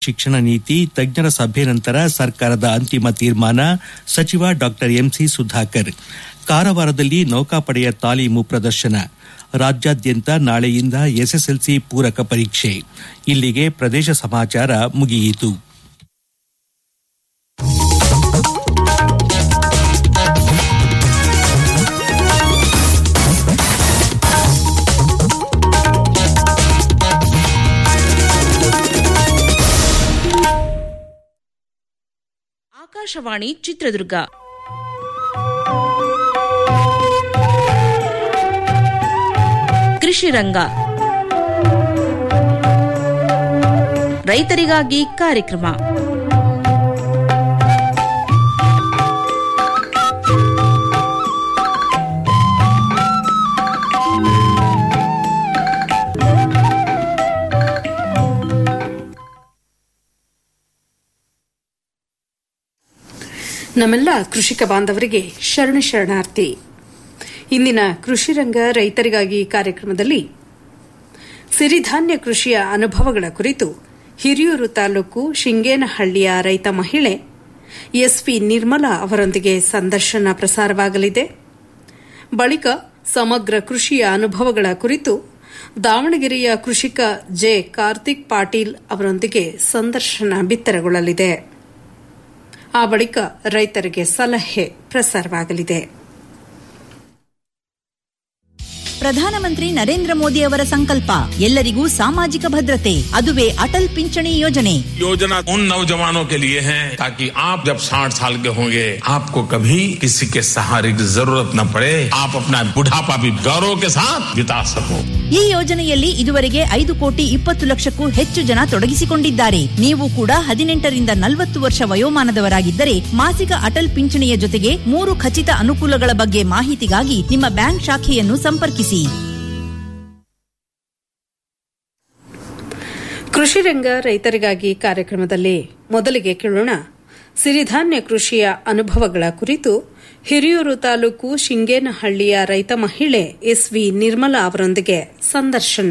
ಶಿಕ್ಷಣ ನೀತಿ ತಜ್ಞರ ಸಭೆ ನಂತರ ಸರ್ಕಾರದ ಅಂತಿಮ ತೀರ್ಮಾನ ಸಚಿವ ಡಾ ಎಂಸಿ ಸುಧಾಕರ್ ಕಾರವಾರದಲ್ಲಿ ನೌಕಾಪಡೆಯ ತಾಲೀಮು ಪ್ರದರ್ಶನ ರಾಜ್ಯಾದ್ಯಂತ ನಾಳೆಯಿಂದ ಎಸ್ಎಸ್ಎಲ್ಸಿ ಪೂರಕ ಪರೀಕ್ಷೆ ಇಲ್ಲಿಗೆ ಪ್ರದೇಶ ಸಮಾಚಾರ ಮುಗಿಯಿತು ಆಕಾಶವಾಣಿ ಚಿತ್ರದುರ್ಗ ಕೃಷಿ ರಂಗ ರೈತರಿಗಾಗಿ ಕಾರ್ಯಕ್ರಮ ನಮ್ಮೆಲ್ಲ ಕೃಷಿಕ ಬಾಂಧವರಿಗೆ ಶರಣ ಶರಣಾರ್ಥಿ ಇಂದಿನ ಕೃಷಿ ರಂಗ ರೈತರಿಗಾಗಿ ಕಾರ್ಯಕ್ರಮದಲ್ಲಿ ಸಿರಿಧಾನ್ಯ ಕೃಷಿಯ ಅನುಭವಗಳ ಕುರಿತು ಹಿರಿಯೂರು ತಾಲೂಕು ಶಿಂಗೇನಹಳ್ಳಿಯ ರೈತ ಮಹಿಳೆ ಎಸ್ಪಿ ನಿರ್ಮಲಾ ಅವರೊಂದಿಗೆ ಸಂದರ್ಶನ ಪ್ರಸಾರವಾಗಲಿದೆ ಬಳಿಕ ಸಮಗ್ರ ಕೃಷಿಯ ಅನುಭವಗಳ ಕುರಿತು ದಾವಣಗೆರೆಯ ಕೃಷಿಕ ಜೆ ಕಾರ್ತಿಕ್ ಪಾಟೀಲ್ ಅವರೊಂದಿಗೆ ಸಂದರ್ಶನ ಬಿತ್ತರಗೊಳ್ಳಲಿದೆ ಆ ಬಳಿಕ ರೈತರಿಗೆ ಸಲಹೆ ಪ್ರಸಾರವಾಗಲಿದೆ ಪ್ರಧಾನಮಂತ್ರಿ ನರೇಂದ್ರ ಮೋದಿ ಅವರ ಸಂಕಲ್ಪ ಎಲ್ಲರಿಗೂ ಸಾಮಾಜಿಕ ಭದ್ರತೆ ಅದುವೇ ಅಟಲ್ ಪಿಂಚಣಿ ಯೋಜನೆ योजना उन नौजवानों के लिए है ताकि आप जब 60 साल के होंगे आपको कभी किसी के सहारे की जरूरत न पड़े आप अपना बुढ़ापा भी गौरव के साथ बिता सको ಈ ಯೋಜನೆಯಲ್ಲಿ ಇದುವರೆಗೆ ಐದು ಕೋಟಿ ಇಪ್ಪತ್ತು ಲಕ್ಷಕ್ಕೂ ಹೆಚ್ಚು ಜನ ತೊಡಗಿಸಿಕೊಂಡಿದ್ದಾರೆ ನೀವು ಕೂಡ ಹದಿನೆಂಟರಿಂದ ನಲವತ್ತು ವರ್ಷ ವಯೋಮಾನದವರಾಗಿದ್ದರೆ ಮಾಸಿಕ ಅಟಲ್ ಪಿಂಚಣಿಯ ಜೊತೆಗೆ ಮೂರು ಖಚಿತ ಅನುಕೂಲಗಳ ಬಗ್ಗೆ ಮಾಹಿತಿಗಾಗಿ ನಿಮ್ಮ ಬ್ಯಾಂಕ್ ಶಾಖೆಯನ್ನು ಸಂಪರ್ಕಿಸಿ ಕೃಷಿ ರಂಗ ರೈತರಿಗಾಗಿ ಕಾರ್ಯಕ್ರಮದಲ್ಲಿ ಮೊದಲಿಗೆ ಕೇಳೋಣ ಸಿರಿಧಾನ್ಯ ಕೃಷಿಯ ಅನುಭವಗಳ ಕುರಿತು ಹಿರಿಯೂರು ತಾಲೂಕು ಶಿಂಗೇನಹಳ್ಳಿಯ ರೈತ ಮಹಿಳೆ ಎಸ್ವಿ ನಿರ್ಮಲಾ ಅವರೊಂದಿಗೆ ಸಂದರ್ಶನ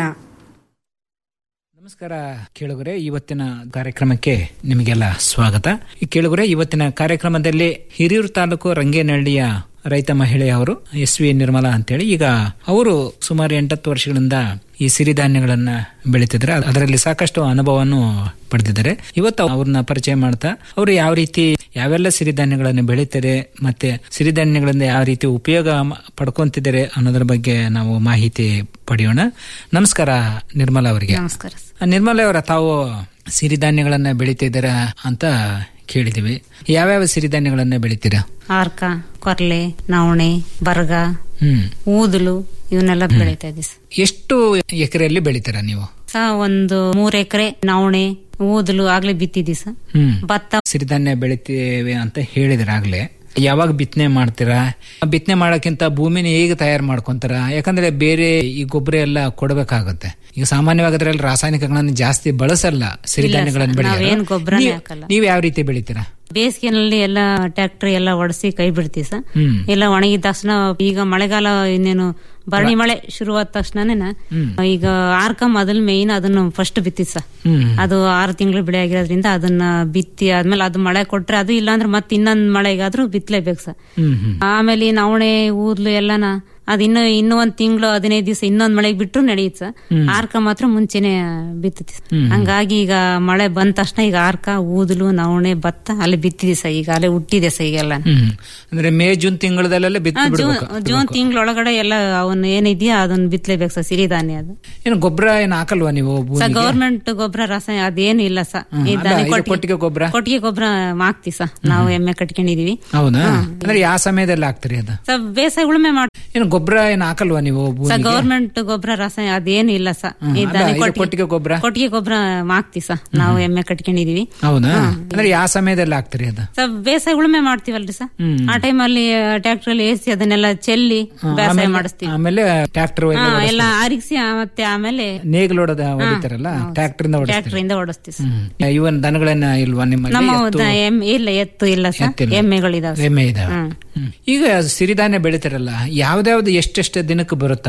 ನಮಸ್ಕಾರ ಕೇಳುಗರೆ ಇವತ್ತಿನ ಕಾರ್ಯಕ್ರಮಕ್ಕೆ ನಿಮಗೆಲ್ಲ ಸ್ವಾಗತ ಈ ಕೇಳುಗರೆ ಇವತ್ತಿನ ಕಾರ್ಯಕ್ರಮದಲ್ಲಿ ಹಿರಿಯೂರು ತಾಲೂಕು ರಂಗೇನಹಳ್ಳಿಯ ರೈತ ಮಹಿಳೆ ಅವರು ಎಸ್ ವಿ ನಿರ್ಮಲಾ ಅಂತೇಳಿ ಈಗ ಅವರು ಸುಮಾರು ಎಂಟತ್ತು ವರ್ಷಗಳಿಂದ ಈ ಸಿರಿಧಾನ್ಯಗಳನ್ನ ಬೆಳೀತಿದ್ದಾರೆ ಅದರಲ್ಲಿ ಸಾಕಷ್ಟು ಅನುಭವವನ್ನು ಪಡೆದಿದ್ದಾರೆ ಇವತ್ತು ಅವ್ರನ್ನ ಪರಿಚಯ ಮಾಡ್ತಾ ಅವರು ಯಾವ ರೀತಿ ಯಾವೆಲ್ಲ ಸಿರಿಧಾನ್ಯಗಳನ್ನು ಬೆಳೀತಾರೆ ಮತ್ತೆ ಸಿರಿಧಾನ್ಯಗಳಿಂದ ಯಾವ ರೀತಿ ಉಪಯೋಗ ಮ- ಪಡ್ಕೊಂತಿದ್ದಾರೆ ಅನ್ನೋದ್ರ ಬಗ್ಗೆ ನಾವು ಮಾಹಿತಿ ಪಡೆಯೋಣ ನಮಸ್ಕಾರ ನಿರ್ಮಲಾ ಅವರಿಗೆ ನಮಸ್ಕಾರ ನಿರ್ಮಲ ಅವರ ತಾವು ಸಿರಿಧಾನ್ಯಗಳನ್ನ ಬೆಳಿತಿದ್ದೀರಾ ಅಂತ ಕೇಳಿದಿವಿ ಯಾವ್ಯಾವ ಸಿರಿಧಾನ್ಯಗಳನ್ನ ಬೆಳಿತೀರಾ ಆರ್ಕ ಕೊರ್ಲೆ ನವಣೆ ಬರಗ ಹ್ಮ್ ಊದಲು ಇವನ್ನೆಲ್ಲ ಬೆಳೀತಾ ಇದ್ದೀವಿ ಸರ್. ಎಷ್ಟು ಎಕರೆಯಲ್ಲಿ ಬೆಳಿತೀರಾ ನೀವು ಸ ಒಂದು ಮೂರ್ ಎಕರೆ ನವಣೆ ಊದಲು ಆಗ್ಲೇ ಬಿತ್ತಿದ್ದೀವಿ ಸರ್ ಹ್ಮ್ ಭತ್ತ ಸಿರಿಧಾನ್ಯ ಬೆಳಿತೀವಿ ಅಂತ ಹೇಳಿದ್ರ ಆಗ್ಲೇ ಯಾವಾಗ ಬಿತ್ತನೆ ಮಾಡ್ತೀರಾ ಬಿತ್ತನೆ ಮಾಡಕ್ಕಿಂತ ಭೂಮಿನ ಹೇಗೆ ತಯಾರು ಮಾಡ್ಕೊಂತಾರ ಯಾಕಂದ್ರೆ ಬೇರೆ ಈ ಗೊಬ್ಬರ ಎಲ್ಲ ಕೊಡಬೇಕಾಗುತ್ತೆ ಈಗ ಸಾಮಾನ್ಯವಾಗಿ ಅದ್ರಲ್ಲಿ ರಾಸಾಯನಿಕಗಳನ್ನ ಜಾಸ್ತಿ ಬಳಸಲ್ಲ ಸಿರಿಧಾನ್ಯಗಳನ್ನು ನಾವೇನ್ ಬೆಳೆಯೋರು ಗೊಬ್ರನೇ ನೀವ್- ಹಾಕಲ್ಲ. ನೀವ್ ಯಾವ ರೀತಿ ಬೆಳಿತೀರಾ ಬೇಸಿಗೆನಲ್ಲಿ ಎಲ್ಲ ಟ್ರ್ಯಾಕ್ಟರ್ ಎಲ್ಲ ಒಡಿಸಿ ಕೈ ಬಿಡ್ತೀವಿ ಸರ್ ಹ್ಮ್. ಎಲ್ಲ ಒಣಗಿದ ತಕ್ಷಣ ಈಗ ಮಳೆಗಾಲ ಇನ್ನೇನು ಭರಣಿ ಮಳೆ ಶುರುವಾದ ತಕ್ಷಣನೇ ಈಗ ಆರ್ಕ ಮೊದಲು ಮೇಯ್ನ್ ಅದನ್ನ ಫಸ್ಟ್ ಬಿತ್ತಿದ್ ಸರ್ ಹ್ಮ್ ಅದು ಆರು ತಿಂಗಳು ಬೆಳೆ ಆಗಿರೋದ್ರಿಂದ ಅದನ್ನ ಬಿತ್ತಿ ಆದ್ಮೇಲೆ ಅದು ಮಳೆ ಕೊಟ್ರೆ ಅದು ಇಲ್ಲಾಂದ್ರೆ ಮತ್ತೆ ಇನ್ನೊಂದ್ ಮಳೆಗಾದ್ರೂ ಬಿತ್ತಲೇಬೇಕು ಸರ್ ಹ್ಮ್ ಹ್ಮ್ ಆಮೇಲೆ ಈ ನವಣೆ ಊದ್ಲು ಎಲ್ಲನ ಅದ್ ಇನ್ನು ಇನ್ನೂ ಒಂದ್ ತಿಂಗಳು ಹದಿನೈದು ದಿವಸ ಇನ್ನೊಂದ್ ಮಳೆಗೆ ಬಿಟ್ರು ನಡೆಯುತ್ತೆ ಸರ್ ಆರ್ಕ ಮಾತ್ರ ಮುಂಚೆನೆ ಬಿತ್ತತಿ ಹಂಗಾಗಿ ಈಗ ಮಳೆ ಬಂದ ತಕ್ಷಣ ಈಗ ಆರ್ಕ ಊದಲು ನವಣೆ ಭತ್ತ ಅಲ್ಲಿ ಬಿತ್ತಿದೆ ಸರ್ ಈಗ ಅಲ್ಲೇ ಹುಟ್ಟಿದೆ ಸರ್ ಈಗೆಲ್ಲ ಹ್ಮ್ ಅಂದ್ರೆ ಮೇ ಜೂನ್ ತಿಂಗಳದಲ್ಲೆಲ್ಲ ಬಿತ್ತಿ ಜೂನ್ ಬಿಡ್ಬೇಕು ಜೂನ್ ತಿಂಗಳೊಳಗಡೆ ಎಲ್ಲ ಅವನ್ ಏನಿದೆಯಾ ಅದನ್ನ ಬಿತ್ತಲೇಬೇಕು ಸರ್ ಸಿರಿಧಾನ್ಯ ಅದು ಏನು ಗೊಬ್ಬರ ಏನ್ ಹಾಕಲ್ವಾ ನೀವು ಸರ್ ಭೂಮಿಗೆ? ಗೌರ್ಮೆಂಟ್ ಗೊಬ್ಬರ ರಾಸಾಯನ ಅದೇನು ಇಲ್ಲ ಸರ್ ಹ್ಮ್, ಈ ಅಲ್ಲ, ದನ ಇದು ಕೊಟ್ಟಿಗೆ- ಕೊಟ್ಟಿಗೆ ಗೊಬ್ರ? ಕೊಟ್ಟಿಗೆ ಗೊಬ್ಬರ ಹಾಕ್ತಿವಿ ಸರ್ ನಾವು ಎಮ್ಮೆ ಕಟ್ಕೊಂಡಿದೀವಿ ಹೌದಾ ಅಂದ್ರೆ ಯಾವ ಸಮಯದಲ್ಲಿ ಹಾಕ್ತೀರಿ ಅದು ಸರ್ ಬೇಸಾಯ ಉಳುಮೆ ಮಾಡ್ ಏನು ಗೊಬ್ಬರ ಏನ್ ಹಾಕಲ್ವಾ ನೀವು ಸರ್ ಭೂಮಿಗೆ? ಗೌರ್ಮೆಂಟ್ ಗೊಬ್ಬರ ರಾಸಾಯನ ಅದೇನು ಇಲ್ಲ ಸರ್ ಹ್ಮ್, ಈ ಅಲ್ಲ, ದನ ಇದು ಕೊಟ್ಟಿಗೆ ಗೊಬ್ರ? ಕೊಟ್ಟಿಗೆ ಗೊಬ್ಬರ ಹಾಕ್ತಿವಿ ಸರ್ ನಾವು ಎಮ್ಮೆ ಕಟ್ಕೊಂಡಿದೀವಿ ಹೌದಾ ಅಂದ್ರೆ ಯಾವ ಸಮಯದಲ್ಲಿ ಹಾಕ್ತೀರಿ ಅದು ಸರ್ ಬೇಸಾಯ ಉಳುಮೆ ಮಾಡ್ತೀವಲ್ರಿ ಸರ್ ಹ್ಮ್. ಆ ಟೈಮಲ್ಲಿ ಟ್ರ್ಯಾಕ್ಟರ್ ಅಲ್ಲಿ ಏಸಿ ಅದನ್ನೆಲ್ಲ ಚೆಲ್ಲಿ ಬೇಸಾಯ ಆಮೇಲೆ- ಮಾಡಿಸ್ತೀವಿ ಆಮೇಲೆ ಟ್ರ್ಯಾಕ್ಟರ್ ಹಾ ಎಲ್ಲ ಆರಿಸಿ ಮತ್ತೆ ಆಮೇಲೆ ನೇಗಿಲೋಡದ ಹೊಡಿತಾರಲ್ಲ ಟ್ರ್ಯಾಕ್ಟರ್ ಇಂದ ಹೊಡಿಸ್ತೀರಿ ಟ್ರ್ಯಾಕ್ಟರ್ ಇಂದ ಓಡಿಸ್ತೀವಿ ಸರ್ ಹ್ಮ್. ಇವನ್ ದನಗಳನ್ನ ಇಲ್ವಾ ನಿಮ್ಮಲ್ಲಿ ನಮ್ಮ ಎತ್ತು, ದ- ಎಮ್ಮೆ ಇಲ್ಲ ಎತ್ತು ಇಲ್ಲ ಸರ್ ಎತ್ತಿಲ್ಲ. ಎಮ್ಮೆಗಳಿದಾವೆ ಎಮ್ಮೆ ಇದಾವೆ ಹ್ಮ್. ಈಗ ಸಿರಿಧಾನ್ಯ ಬೆಳಿತಾರಲ್ಲ ಯಾವ್ದಾವ್ದು ಎಷ್ಟೆಷ್ಟು ದಿನಕ್ಕೆ ಬರುತ್ತಮ್ಮ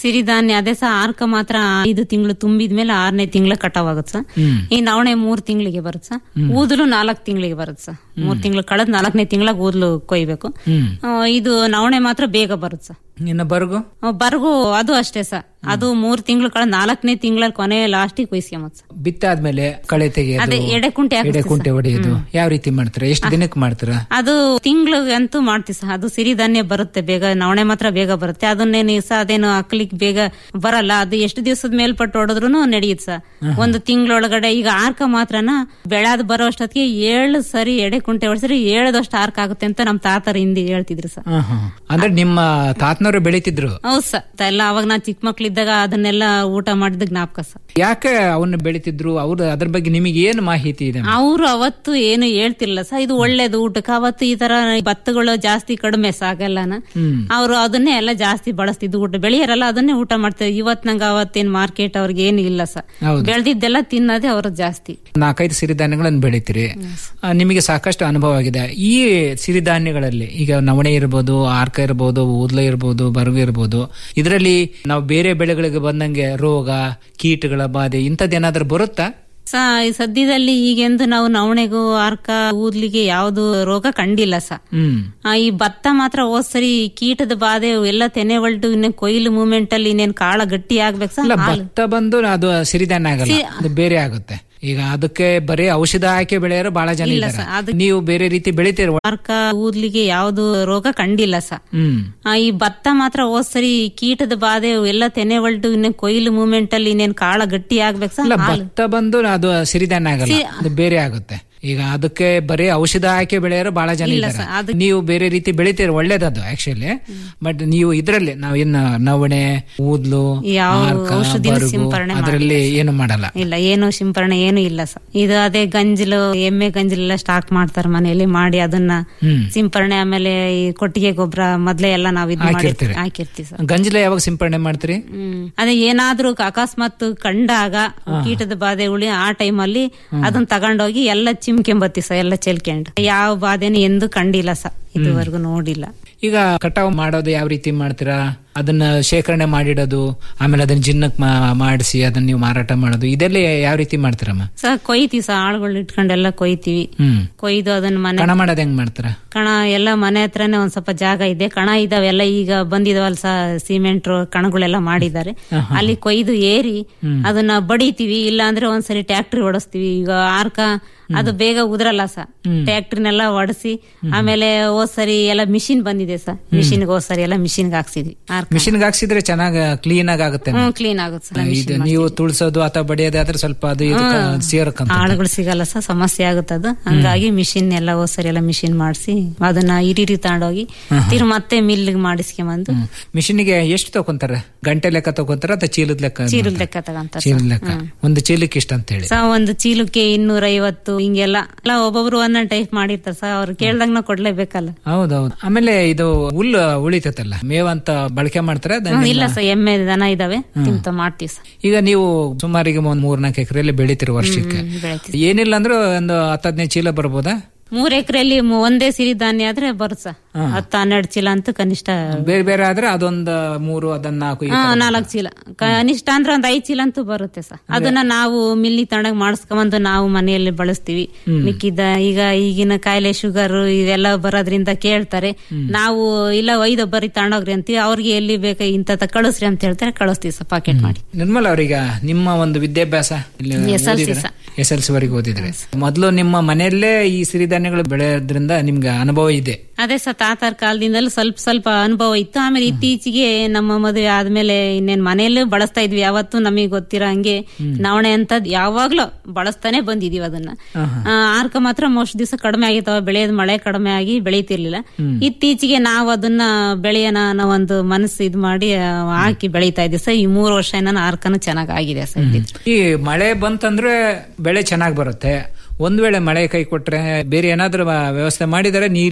ಸಿರಿಧಾನ್ಯ ಅದೇ ಸಹ ಆರ್ಕ ಮಾತ್ರ ಐದು ತಿಂಗಳು ತುಂಬಿದ್ಮೇಲೆ ಆರನೇ ತಿಂಗಳ ಕಟಾವ್ ಆಗುತ್ತೆ ಸರ್ ಈ ನವಣೆ ಮೂರ್ ತಿಂಗಳಿಗೆ ಬರುತ್ತೆ ಸರ್ ಊದಲು ನಾಲ್ಕು ತಿಂಗಳಿಗೆ ಬರುತ್ತೆ ಸರ್ ಮೂರ್ ತಿಂಗಳು ಕಳೆದ್ ನಾಲ್ಕನೇ ತಿಂಗಳಾಗ ಊದ್ಲು ಕೊಯ್ಬೇಕು ಆ, ಇದು ನವಣೆ ಮಾತ್ರ ಬೇಗ ಬರುತ್ತೆ ಸರ್ ಇನ್ನು ಬರ್ಗು ಬರ್ಗು ಅದು ಅಷ್ಟೇ ಸರ್ ಅದು ಮೂರ್ ತಿಂಗಳು ಕಳೆದ್ ನಾಲ್ಕನೇ ತಿಂಗಳ ಕೊನೆ ಲಾಸ್ಟಿಗೆ ಕೊಯ್ಸ್ಕೊಂಬತ್ ಸರ್ ಬಿತ್ತಾದ್ಮೇಲೆ ಕಳೆ ಅದೇ ತೆಗೆಯೋದು ಎಡೆಕುಂಟೆ ಹಾಕಿಸ್ತೀವಿ ಎಡೆ ಕುಂಟೆ ಹೊಡೆಯೋದು ಯಾವ ರೀತಿ ಮಾಡ್ತೀರಾ ಎಷ್ಟು ದಿನಕ್ಕೆ ಮಾಡ್ತೀರಾ ಅದು ತಿಂಗ್ಳಿಗಂತೂ ಮಾಡ್ತೀವಿ ಸರ್ ಅದು ಸಿರಿಧಾನ್ಯ ಬರುತ್ತೆ ಬೇಗ ನವಣೆ ಮಾತ್ರ ಬೇಗ ಬರುತ್ತೆ ಅದನ್ನೇನು ಸಹ ಅದೇನು ಹಾಕ್ಲಿಕ್ಕೆ ಬೇಗ ಬರಲ್ಲ ಅದು ಎಷ್ಟು ದಿವಸದ ಮೇಲ್ಪಟ್ಟು ಹೊಡೆದ್ರು ನಡೆಯುತ್ತೆ ಸರ್ ಒಂದು ತಿಂಗಳೊಳಗಡೆ ಈಗ ಆರ್ಕ ಮಾತ್ರನ ಬೆಳಾದ್ ಬರೋ ಅಷ್ಟೊತ್ತಿಗೆ ಏಳು ಸರಿ ಎಡೆ ಕುಂಟೆ ಹೊಡ್ಸಿದ್ರೆ ಏಳದಷ್ಟು ಆರ್ಕ ಆಗುತ್ತೆ ಅಂತ ನಮ್ ತಾತರ ಹಿಂದಿ ಹೇಳ್ತಿದ್ರು ಸರ್ ಹಾ, ಹಾ. ಅಂದ್ರೆ ನಿಮ್ಮ ತಾತನವರು ಬೆಳಿತಿದ್ರು ಹೌದ್ ಸರ್ ಎಲ್ಲ ಅವಾಗ ನಾ ಚಿಕ್ಕ ಮಕ್ಳಿದ್ದಾಗ ಅದನ್ನೆಲ್ಲ ಊಟ ಮಾಡಿದ ಜ್ಞಾಪಕ ಸರ್ ಯಾಕೆ ಅವನ್ನ ಬೆಳಿತಿದ್ರು ಅವ್ರ ಅದ್ರ ಬಗ್ಗೆ ನಿಮಗೆ ಏನು ಮಾಹಿತಿ ಇದೆ ಅವರು ಅವತ್ತು ಏನು ಹೇಳ್ತಿರ್ಲಿಲ್ಲ ಸರ್ ಇದು ಒಳ್ಳೇದು ಊಟಕ್ಕೆ ಅವತ್ತು ಈ ತರ ಭತ್ತಗಳು ಜಾಸ್ತಿ ಕಡಿಮೆ ಸಾಗೆಲ್ಲನ ಅವರು ಅದನ್ನೇ ಎಲ್ಲ ಜಾಸ್ತಿ ಬಳಸ್ತಿದ್ದು ಊಟ ಬೆಳೆಯರಲ್ಲ ಅದನ್ನೇ ಊಟ ಮಾಡ್ತಾರೆ ಇವತ್ ನಂಗೆ ಅವತ್ತೇನ್ ಮಾರ್ಕೆಟ್ ಅವ್ರಿಗೆ ಏನು ಇಲ್ಲ ಸರ್ ಹೌದು. ಬೆಳೆದಿದ್ದೆಲ್ಲ ತಿನ್ನೋದೇ ಅವ್ರ ಜಾಸ್ತಿ ನಾಲ್ಕೈದು ಸಿರಿಧಾನ್ಯಗಳನ್ನು ಬೆಳಿತೀರಿ ಆ, ನಿಮಗೆ ಸಾಕಷ್ಟು ಅನುಭವ ಆಗಿದೆ ಈ ಸಿರಿಧಾನ್ಯಗಳಲ್ಲಿ ಈಗ ನವಣೆ ಇರ್ಬೋದು ಆರ್ಕ ಇರ್ಬೋದು ಊದ್ಲ ಇರ್ಬೋದು ಬರಗು ಇರ್ಬೋದು ಇದರಲ್ಲಿ ನಾವು ಬೇರೆ ಬೆಳೆಗಳಿಗೆ ಬಂದಂಗೆ ರೋಗ ಕೀಟಗಳ ಬಾಧೆ ಇಂಥದ್ದೇನಾದ್ರೂ ಬರುತ್ತಾ ಸ ಈ ಸದ್ಯದಲ್ಲಿ ಈಗೆಂದು ನಾವು ನವಣೆಗೂ ಆರ್ಕ ಊದ್ಲಿಗೆ ಯಾವ್ದು ರೋಗ ಕಂಡಿಲ್ಲ ಸ ಹ್ಮ್ ಆ, ಈ ಭತ್ತ ಮಾತ್ರ ಹೋದ್ ಸರಿ ಕೀಟದ ಬಾಧೆ ಎಲ್ಲ ತೆನೆ ಒಳ್ದು ಇನ್ನ ಕೊಯ್ಲು ಮೂಮೆಂಟ್ ಅಲ್ಲಿ ಇನ್ನೇನ್ ಕಾಳ ಗಟ್ಟಿ ಆಗ್ಬೇಕು ಅಲ್ಲ ಸರ್ ಹಾಲು ಭತ್ತ ಬಂದು ಅದು ಸಿರಿಧಾನ್ಯ ಆಗಲ್ಲ ಅದು ಬೇರೆ ಆಗುತ್ತೆ ಈಗ ಅದಕ್ಕೆ ಬರೀ ಔಷಧ ಹಾಕಿ ಬೆಳೆಯೋರು ಬಹಳ ಜನ ಇಲ್ಲ ಇದ್ದಾರೆ ಸರ್, ಅದು- ನೀವು ಬೇರೆ ರೀತಿ ಬೆಳಿತೀರ ಆರ್ಕ ಊದ್ಲಿಗೆ ಯಾವ್ದು ರೋಗ ಕಂಡಿಲ್ಲ ಸ ಹ್ಮ್ ಆ, ಈ ಭತ್ತ ಮಾತ್ರ ಹೋದ್ ಸರಿ ಕೀಟದ ಬಾಧೆ ಎಲ್ಲ ತೆನೆ ಒಳ್ದು ಇನ್ನ ಕೊಯ್ಲು ಮೂಮೆಂಟ್ ಅಲ್ಲಿ ಇನ್ನೇನ್ ಕಾಳ ಗಟ್ಟಿ ಆಗ್ಬೇಕು ಅಲ್ಲ ಸರ್ ಹಾಲು ಭತ್ತ ಬಂದು ಅದು ಸಿರಿಧಾನ್ಯ ಆಗಲ್ಲ ಅದು ಬೇರೆ ಆಗುತ್ತೆ ಈಗ ಅದಕ್ಕೆ ಬರೀ ಔಷಧ ಹಾಕಿ ಬೆಳೆಯೋರು ಬಹಳ ಜನ ಇಲ್ಲ ಇದ್ದಾರೆ ಸರ್, ಅದು- ನೀವು ಬೇರೆ ರೀತಿ ಬೆಳಿತೀರ ಒಳ್ಳೇದದು ಆಕ್ಚುಲಿ ಬಟ್ ನೀವು ಇದ್ರಲ್ಲಿ ನಾವು ಇನ್ನು ನವಣೆ ಊದ್ಲು ಯಾವ ಆರ್ಕ, ಔಷಧಿನೂ ಬರುಗು, ಸಿಂಪರಣೆ ಅದರಲ್ಲಿ ಏನು ಮಾಡಲ್ಲ ಇಲ್ಲ ಏನು ಸಿಂಪರಣೆ ಏನು ಇಲ್ಲ ಸರ್ ಇದು ಅದೇ ಗಂಜಲು ಎಮ್ಮೆ ಗಂಜಲೆಲ್ಲ ಸ್ಟಾಕ್ ಮಾಡ್ತಾರೆ ಮನೆಯಲ್ಲಿ ಮಾಡಿ ಅದನ್ನ ಸಿಂಪರಣೆ ಆಮೇಲೆ ಈ ಕೊಟ್ಟಿಗೆ ಗೊಬ್ಬರ ಮೊದ್ಲೇ ಎಲ್ಲ ನಾವ್ ಇದು ಮಾಡಿ ಹಾಕಿರ್ತೀರಿ. ಹಾಕಿರ್ತೀವಿ ಸರ್ ಗಂಜಲ ಯಾವಾಗ ಸಿಂಪರಣೆ ಮಾಡ್ತೀರಿ ಹ್ಮ್ ಅದೇ ಏನಾದ್ರೂ ಅಕಸ್ಮಾತ್ ಕಂಡಾಗ ಕೀಟದ ಬಾಧೆ ಉಳಿ ಆ ಟೈಮ್ ಅಲ್ಲಿ ಅದನ್ನ ತಗೊಂಡೋಗಿ ಎಲ್ಲ ಚಿಮ್ಕೆಂಬತ್ತಿ ಸರ್ ಎಲ್ಲ ಚೆಲ್ಕೊಂಡು ಯಾವ ಬಾಧೆನೂ ಎಂದು ಕಂಡಿಲ್ಲ ಸರ್ ಇದುವರೆಗೂ ನೋಡಿಲ್ಲ ಈಗ ಕಟಾವು ಮಾಡೋದು ಯಾವ ರೀತಿ ಮಾಡ್ತೀರಾ ಅದನ್ನ ಶೇಖರಣೆ ಮಾಡಿಡೋದು ಆಮೇಲೆ ಅದನ್ನ ಜಿನ್ನಕ್ ಮಾಡಿಸಿ ಅದನ್ನ ನೀವು ಮಾರಾಟ ಮಾಡೋದು ಇದೆಲ್ಲ ಯಾವ ರೀತಿ ಮಾಡ್ತೀರಮ್ಮ ಸರ್ ಕೊಯ್ತೀವಿ ಸರ್ ಆಳುಗಳು ಇಟ್ಕೊಂಡೆಲ್ಲ ಕೊಯ್ತೀವಿ ಹ್ಮ್ ಕೊಯ್ದು ಅದನ್ನ ಮನೆ ಕಣ ಮಾಡೋದು ಹೆಂಗ್ ಮಾಡ್ತಾರ ಕಣ ಎಲ್ಲ ಮನೆ ಹತ್ರನೇ ಒಂದ್ ಸ್ವಲ್ಪ ಜಾಗ ಇದೆ ಕಣ ಇದಾವೆಲ್ಲ ಈಗ ಬಂದಿದಾವಲ್ಲ ಸ ಸಿಮೆಂಟ್ ಕಣಗಳೆಲ್ಲ ಮಾಡಿದ್ದಾರೆ ಅಲ್ಲಿ ಕೊಯ್ದು ಏರಿ ಅದನ್ನ ಬಡಿತೀವಿ ಇಲ್ಲ ಅಂದ್ರೆ ಒಂದ್ಸರಿ ಟ್ಯಾಕ್ಟ್ರಿ ಓಡಿಸ್ತೀವಿ ಈಗ ಆರ್ಕ ಅದು ಬೇಗ ಉದ್ರಲ್ಲ ಸ ಟ್ಯಾಕ್ಟ್ರಿನೆಲ್ಲ ಒಡಿಸಿ ಆಮೇಲೆ ಹೋದ್ ಸರಿ ಎಲ್ಲ ಮಿಷಿನ್ ಬಂದಿದೆ ಸರ್ ಮಿಷಿನ್ಗೆ ಹೋದ್ ಸರಿ ಎಲ್ಲ ಮಿಷಿನ್ಗೆ ಹಾಕ್ಸಿದ್ವಿ ಆರ್ಕ ಮಿಷಿನ್ಗೆ ಹಾಕ್ಸಿದ್ರೆ ಚೆನ್ನಾಗಿ ಕ್ಲೀನ್ ಆಗಿ ಆಗುತ್ತೆ ಹ್ಮ್ ಕ್ಲೀನ್ ಆಗುತ್ತೆ ಸರ್ ಇದು ನೀವು ತುಳ್ಸೋದು ಅಥವಾ ಬಡಿಯೋದು ಆದ್ರೆ ಸ್ವಲ್ಪ ಅದು ಇದಕ್ಕೆ ಸೇರಕ್ಕಂತ ಆಳುಗಳು ಸಿಗಲ್ಲ ಸರ್ ಸಮಸ್ಯೆ ಆಗುತ್ತೆ ಅದು ಹಂಗಾಗಿ ಮಿಷಿನ್ ಎಲ್ಲ ಹೋದ್ ಸರಿ ಎಲ್ಲ ಮಿಷಿನ್ ಮಾಡಿಸಿ ಅದನ್ನ ಇರಿರಿ ತಗೊಂಡೋಗಿ ತಿರ್ ಮತ್ತೆ ಮಿಲ್ಗೆ ಮಾಡಿಸ್ಕೊಂಬಂದು ಮಿಷಿನ್ಗೆ ಎಷ್ಟು ತಗೊಂತಾರೆ ಗಂಟೆ ಲೆಕ್ಕ ತಗೊಂತಾರ ಅಥವಾ ಚೀಲದ ಲೆಕ್ಕ ಚೀಲದ ಲೆಕ್ಕ ತಗೊಂತಾರೆ ಚೀಲದ ಲೆಕ್ಕ ಒಂದು ಚೀಲಕ್ಕೆ ಇಷ್ಟ ಅಂತ ಹೇಳಿ ಸ ಒಂದು ಚೀಲಕ್ಕೆ ಇನ್ನೂರ ಐವತ್ತು ಹಿಂಗೆಲ್ಲ ಎಲ್ಲ ಒಬ್ಬೊಬ್ರು ಒಂದೊಂದ್ ಟೈಪ್ ಮಾಡಿರ್ತಾರೆ ಸರ್ ಅವ್ರು ಕೇಳ್ದಂಗ ನಾವು ಕೊಡ್ಲೇಬೇಕಲ್ಲ ಹೌದೌದು ಆಮೇಲೆ ಇದು ಹುಲ್ಲು ಉಳಿತೈತಲ್ಲ ಮೇವಂತ ಬಳಕೆ ಮಾಡ್ತಾರೆ ಅದನ್ನ ಹ್ಮ್, ಇಲ್ಲ ಸರ್ ಎಮ್ಮೆ ದನ ಇದಾವೆ ತಿಂತ ಮಾಡ್ತೀವಿ ಸರ್ ಈಗ ನೀವು ಸುಮಾರಿಗೆ ಒಂದ್ ಮೂರ್ನಾಲ್ಕು ಎಕರೆಯಲ್ಲಿ ಬೆಳಿತೀರಿ ವರ್ಷಕ್ಕೆ ಬೆಳಿತೀವಿ ಏನಿಲ್ಲ ಅಂದ್ರೆ ಒಂದು ಹತ್ತು ಹದಿನೈದು ಚೀಲ ಬರ್ಬೋದಾ ಮೂರ್ ಎಕರೆಯಲ್ಲಿ ಒಂದೇ ಸಿರಿಧಾನ್ಯ ಆದ್ರೆ ಬರುತ್ತೆ ಸರ್ ಹತ್ತು ಹನ್ನೆರಡು ಚೀಲ ಅಂತೂ ಕನಿಷ್ಠ ಬೇರೆ ಬೇರೆ ಆದ್ರೆ ಅದೊಂದು ಮೂರು ಅದನ್ನ ನಾಲ್ಕು ಈ ಹಾ ತರ. ನಾಲ್ಕು ಚೀಲ ಕನಿಷ್ಠ ಅಂದ್ರೆ ಒಂದ್ ಐದ್ ಚೀಲ ಅಂತೂ ಬರುತ್ತೆ ಸರ್ ಅದನ್ನ ನಾವು ಮಿಲ್ಲಿ ತಗೊಂಡಾಗ ಮಾಡಿಸ್ಕೊಂಬಂದು ನಾವು ಮನೆಯಲ್ಲಿ ಬಳಸ್ತೀವಿ ಮಿಕ್ಕಿದ್ದ ಈಗ ಈಗಿನ ಕಾಯಿಲೆ ಶುಗರ್ ಇದೆಲ್ಲ ಬರೋದ್ರಿಂದ ಕೇಳ್ತಾರೆ ನಾವು ಇಲ್ಲ ಒಯ್ದು ಬರೀ ತಗೊಂಡೋಗ್ರಿ ಅಂತೀವಿ ಅವ್ರಿಗೆ ಎಲ್ಲಿ ಬೇಕು ಇಂತ ಕಳಿಸ್ರಿ ಅಂತ ಹೇಳ್ತಾರೆ ಕಳಿಸ್ತೀವಿ ಸರ್ ಪಾಕೆಟ್ ಮಾಡಿ ನಿರ್ಮಲ ಅವ್ರೀಗ ನಿಮ್ಮ ಒಂದು ವಿದ್ಯಾಭ್ಯಾಸ SLC ಸಹ. ಎಸ್ ಎಲ್ ಸಿ ವರೆಗೆ ಓದಿದ್ರೆ ಮೊದಲು ನಿಮ್ಮ ಮನೆಯಲ್ಲೇ ಈ ಸಿರಿಧಾನ್ಯಗಳು ಬೆಳೆಯೋದ್ರಿಂದ ನಿಮ್ಗೆ ಅನುಭವ ಇದೆ ಅದೇ ಸರ್ ತಾತಾರ ಕಾಲದಿಂದಲೂ ಸ್ವಲ್ಪ ಸ್ವಲ್ಪ ಅನುಭವ ಇತ್ತು ಆಮೇಲೆ ಇತ್ತೀಚೆಗೆ ನಮ್ಮ ಮದುವೆ ಆದ್ಮೇಲೆ ಇನ್ನೇನ್ ಮನೆಯಲ್ಲೂ ಬಳಸ್ತಾ ಇದ್ವಿ ಯಾವತ್ತೂ ನಮಗೆ ಗೊತ್ತಿರೋ ಹಂಗೆ ನವಣೆ ಅಂತ ಯಾವಾಗ್ಲೂ ಬಳಸ್ತಾನೆ ಬಂದಿದೀವಿ ಅದನ್ನ ಆ, ಆರ್ಕ ಮಾತ್ರ ಮೋಸ್ಟ್ ದಿವಸ ಕಡಿಮೆ ಆಗಿತ್ತವ ಬೆಳೆಯೋದ್ ಮಳೆ ಕಡಿಮೆ ಆಗಿ ಬೆಳೀತಿರ್ಲಿಲ್ಲ ಇತ್ತೀಚೆಗೆ ನಾವು ಅದನ್ನ ಬೆಳೆಯೋಣ ಅನ್ನೋ ಒಂದು ಮನಸ್ಸು ಇದ್ ಮಾಡಿ ಆ, ಹಾಕಿ ಬೆಳೀತಾ ಇದ್ದೀವಿ ಸರ್ ಈ ಮೂರು ವರ್ಷ ನಾನು ಆರ್ಕನು ಚೆನ್ನಾಗ್ ಆಗಿದೆ ಸರ್ ಇಲ್ಲಿ. ಈ ಮಳೆ ಬಂತಂದ್ರೆ ಬೆಳೆ ಚೆನ್ನಾಗಿ ಬರುತ್ತೆ ಒಂದ್ ವೇಳೆ ಮಳೆ ಕೈ ಕೊಟ್ರೆ ಬೇರೆ ಏನಾದ್ರೂ ವ್ಯವಸ್ಥೆ ಮಾಡಿದರೆ ನೀರಿಗೆ